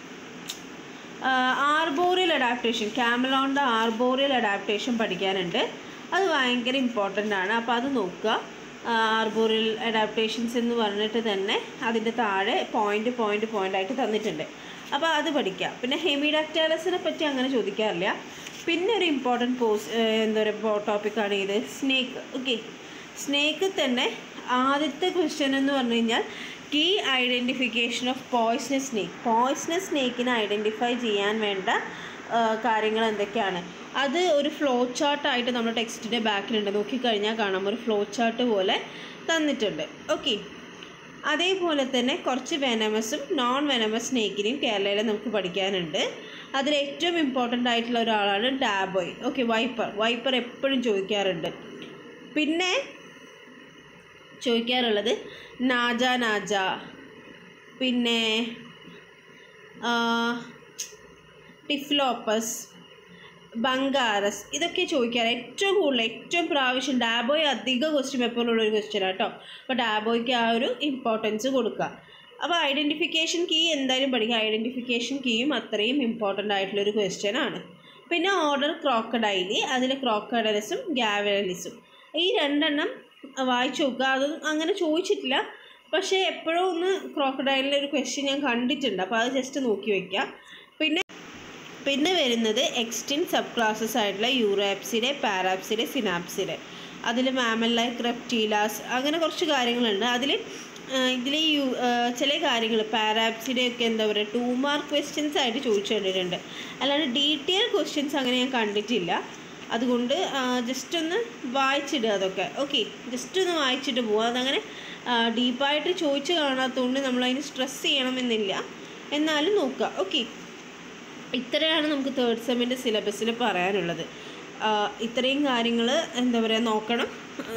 ആർബോറിയൽ അഡാപ്റ്റേഷൻ ക്യാമലോണിൻ്റെ ആർബോറിയൽ അഡാപ്റ്റേഷൻ പഠിക്കാനുണ്ട് അത് ഭയങ്കര ഇമ്പോർട്ടൻ്റ് ആണ് അപ്പോൾ അത് നോക്കുക ആർബോറിയൽ അഡാപ്റ്റേഷൻസ് എന്ന് പറഞ്ഞിട്ട് തന്നെ അതിൻ്റെ താഴെ പോയിൻ്റ് പോയിൻ്റ് പോയിൻ്റ് ആയിട്ട് തന്നിട്ടുണ്ട് അപ്പോൾ അത് പഠിക്കുക പിന്നെ ഹെമിഡാക്ടാലസിനെ പറ്റി അങ്ങനെ ചോദിക്കാറില്ല പിന്നെ ഒരു ഇമ്പോർട്ടൻറ്റ് പോസ് എന്താ പറയുക ടോപ്പിക്കാണ് ഇത് സ്നേക്ക് ഓക്കെ സ്നേക്ക് തന്നെ ആദ്യത്തെ ക്വസ്റ്റ്യൻ എന്ന് പറഞ്ഞു കഴിഞ്ഞാൽ key identification of poisonous snake poisonous സ്നേക്കിനെ ഐഡൻറ്റിഫൈ ചെയ്യാൻ വേണ്ട ആ, കാര്യങ്ങൾ എന്തൊക്കെയാണ് അത് ഒരു ഫ്ലോ ചാർട്ടായിട്ട് നമ്മുടെ ടെക്സ്റ്റിൻ്റെ ബാക്കിലുണ്ട് നോക്കിക്കഴിഞ്ഞാൽ കാണാം ഒരു ഫ്ലോ ചാർട്ട് പോലെ തന്നിട്ടുണ്ട് ഓക്കെ അതേപോലെ തന്നെ കുറച്ച് വെനമസും നോൺ വെനമസ് സ്നേക്കിനെയും കേരളയിൽ നമുക്ക് പഠിക്കാനുണ്ട് അതിൽ ഏറ്റവും ഇമ്പോർട്ടൻ്റ് ആയിട്ടുള്ള ഒരാളാണ് ഡാബോയ് ഓക്കെ വൈപ്പർ വൈപ്പർ എപ്പോഴും ചോദിക്കാറുണ്ട് പിന്നെ ചോദിക്കാറുള്ളത് നാജ നാജ പിന്നെ ആ, ടിഫ്ലോപ്പസ് ബംഗാറസ് ഇതൊക്കെ ചോദിക്കാറ് ഏറ്റവും കൂടുതൽ ഏറ്റവും പ്രാവശ്യം ഡാബോയ് അധിക ക്വസ്റ്റ്യൻ പേപ്പറിലുള്ള ഒരു ക്വസ്റ്റ്യൻ കേട്ടോ അപ്പോൾ ഡാബോയ്ക്ക് ആ ഒരു ഇമ്പോർട്ടൻസ് കൊടുക്കുക അപ്പോൾ ഐഡൻറ്റിഫിക്കേഷൻ കീ എന്തായാലും പഠിക്കുക ഐഡൻറ്റിഫിക്കേഷൻ കീയും അത്രയും ഇമ്പോർട്ടൻ്റ് ആയിട്ടുള്ളൊരു ക്വസ്റ്റ്യൻ ആണ് പിന്നെ ഓർഡർ ക്രോക്കഡൈലി അതിൽ ക്രോക്കഡൈലസും ഗാവലിസും ഈ രണ്ടെണ്ണം വായിച്ചു നോക്കുക അതൊന്നും അങ്ങനെ ചോദിച്ചിട്ടില്ല പക്ഷേ എപ്പോഴും ഒന്ന് ക്രോക്കഡൈലിൻ്റെ ഒരു ക്വസ്റ്റ്യൻ ഞാൻ കണ്ടിട്ടുണ്ട് അപ്പോൾ അത് ജസ്റ്റ് നോക്കി വയ്ക്കുക പിന്നെ പിന്നെ വരുന്നത് എക്സ്റ്റിൻ സബ് ക്ലാസ്സസ് ആയിട്ടുള്ള യൂറാപ്സിലെ പാരാപ്സിലെ സിനാപ്സിലെ അതിൽ മാമല്ലായി ക്രെപ്റ്റീലാസ് അങ്ങനെ കുറച്ച് കാര്യങ്ങളുണ്ട് അതിൽ ഇതിൽ യു ആ, ചില കാര്യങ്ങൾ പാരാപ്സിയുടെ ഒക്കെ എന്താ പറയുക ടു മാർക്ക് ക്വസ്റ്റ്യൻസ് ആയിട്ട് ചോദിച്ചു കണ്ടിട്ടുണ്ട് അല്ലാണ്ട് ഡീറ്റെയിൽ ക്വസ്റ്റ്യൻസ് അങ്ങനെ ഞാൻ കണ്ടിട്ടില്ല അതുകൊണ്ട് ജസ്റ്റ് ഒന്ന് വായിച്ചിടുക അതൊക്കെ ഓക്കെ ജസ്റ്റ് ഒന്ന് വായിച്ചിട്ട് പോവുക അതങ്ങനെ ഡീപ്പായിട്ട് ചോദിച്ച് കാണാത്തതുകൊണ്ട് നമ്മളതിന് സ്ട്രെസ് ചെയ്യണമെന്നില്ല എന്നാലും നോക്കുക ഓക്കെ ഇത്രയാണ് നമുക്ക് തേർഡ് സെമ്മിൻ്റെ സിലബസിൽ പറയാനുള്ളത് ആ, ഇത്രയും കാര്യങ്ങൾ എന്താ പറയുക നോക്കണം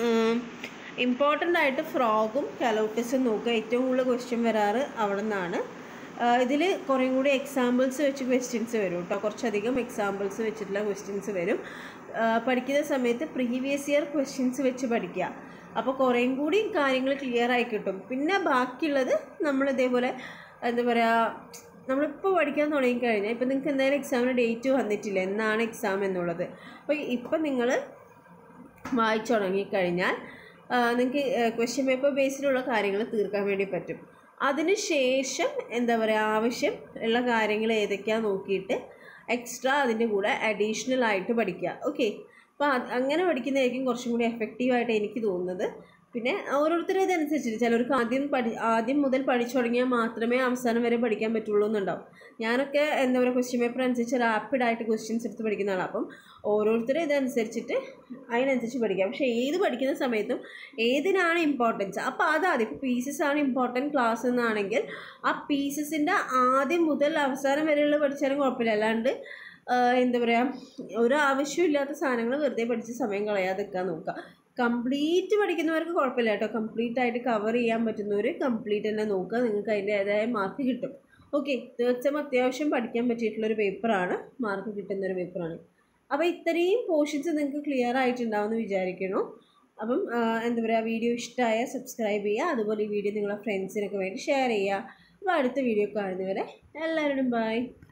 ഇമ്പോർട്ടൻ്റ് ആയിട്ട് ഫ്രോഗും കലോട്ടസും നോക്കുക ഏറ്റവും കൂടുതൽ ക്വസ്റ്റ്യൻ വരാറ് അവിടെ നിന്നാണ് ഇതിൽ കുറേ കൂടി എക്സാമ്പിൾസ് വെച്ച് ക്വസ്റ്റ്യൻസ് വരും കേട്ടോ കുറച്ചധികം എക്സാമ്പിൾസ് വെച്ചിട്ടുള്ള ക്വസ്റ്റ്യൻസ് വരും ആ, പഠിക്കുന്ന സമയത്ത് പ്രീവിയസ് ഇയർ ക്വസ്റ്റ്യൻസ് വെച്ച് പഠിക്കുക അപ്പോൾ കുറേയും കൂടി കാര്യങ്ങൾ ക്ലിയർ ആയി കിട്ടും പിന്നെ ബാക്കിയുള്ളത് നമ്മൾ ഇതേപോലെ എന്താ പറയുക നമ്മളിപ്പോൾ പഠിക്കാൻ തുടങ്ങിക്കഴിഞ്ഞാൽ ഇപ്പം നിങ്ങൾക്ക് എന്തായാലും എക്സാമിന് ഡേറ്റ് വന്നിട്ടില്ല എന്നാണ് എക്സാം എന്നുള്ളത് അപ്പോൾ ഇപ്പം നിങ്ങൾ വായിച്ചു തുടങ്ങിക്കഴിഞ്ഞാൽ നിങ്ങൾക്ക് ക്വസ്റ്റ്യൻ പേപ്പർ ബേസിലുള്ള കാര്യങ്ങൾ തീർക്കാൻ വേണ്ടി പറ്റും അതിനുശേഷം എന്താ പറയുക ആവശ്യം ഉള്ള കാര്യങ്ങൾ ഏതൊക്കെയാണെന്ന് നോക്കിയിട്ട് എക്സ്ട്രാ അതിൻ്റെ കൂടെ അഡീഷണൽ ആയിട്ട് പഠിക്കുക ഓക്കെ അപ്പോൾ അങ്ങനെ പഠിക്കുന്നതായിരിക്കും കുറച്ചും കൂടി എഫക്റ്റീവായിട്ട് എനിക്ക് തോന്നുന്നത് പിന്നെ ഓരോരുത്തരും ഇതനുസരിച്ചിട്ട് ചിലർക്ക് ആദ്യം പഠി ആദ്യം മുതൽ പഠിച്ചു തുടങ്ങിയാൽ മാത്രമേ അവസാനം വരെ പഠിക്കാൻ പറ്റുള്ളൂ എന്നുണ്ടാവും ഞാനൊക്കെ എന്താ പറയുക ക്വസ്റ്റ്യൻ പേപ്പർ അനുസരിച്ച് റാപ്പിഡായിട്ട് ക്വസ്റ്റ്യൻസ് എടുത്ത് പഠിക്കുന്ന ആളാണ് അപ്പം ഓരോരുത്തരും ഇതനുസരിച്ചിട്ട് അതിനനുസരിച്ച് പഠിക്കാം പക്ഷേ ഏത് പഠിക്കുന്ന സമയത്തും ഏതിനാണ് ഇമ്പോർട്ടൻസ് അപ്പോൾ അതാദ്യം ഇപ്പോൾ പീസസ് ആണ് ഇമ്പോർട്ടൻറ്റ് ക്ലാസ് എന്നാണെങ്കിൽ ആ പീസസിൻ്റെ ആദ്യം മുതൽ അവസാനം വരെയുള്ള പഠിച്ചാലും കുഴപ്പമില്ല അല്ലാണ്ട് ആഹ് എന്താ പറയുക ഒരു ആവശ്യമില്ലാത്ത സാധനങ്ങൾ വെറുതെ പഠിച്ച് സമയം കളയാതിരിക്കാൻ നോക്കുക കംപ്ലീറ്റ് പഠിക്കുന്നവർക്ക് കുഴപ്പമില്ല കേട്ടോ കംപ്ലീറ്റ് ആയിട്ട് കവർ ചെയ്യാൻ പറ്റുന്നവർ കംപ്ലീറ്റ് തന്നെ നോക്കുക നിങ്ങൾക്ക് അതിൻ്റേതായ മാർക്ക് കിട്ടും ഓക്കെ തീർച്ചയായും അത്യാവശ്യം പഠിക്കാൻ പറ്റിയിട്ടുള്ളൊരു പേപ്പറാണ് മാർക്ക് കിട്ടുന്ന ഒരു പേപ്പറാണ് അപ്പോൾ ഇത്രയും പോർഷൻസ് നിങ്ങൾക്ക് ക്ലിയർ ആയിട്ടുണ്ടാവും എന്ന് വിചാരിക്കണു അപ്പം ആ, എന്താ പറയുക വീഡിയോ ഇഷ്ടമായ സബ്സ്ക്രൈബ് ചെയ്യുക അതുപോലെ ഈ വീഡിയോ നിങ്ങളുടെ ഫ്രണ്ട്സിനൊക്കെ വേണ്ടി ഷെയർ ചെയ്യുക അപ്പോൾ അടുത്ത വീഡിയോ കാണുന്നവരെ എല്ലാവരോടും ബൈ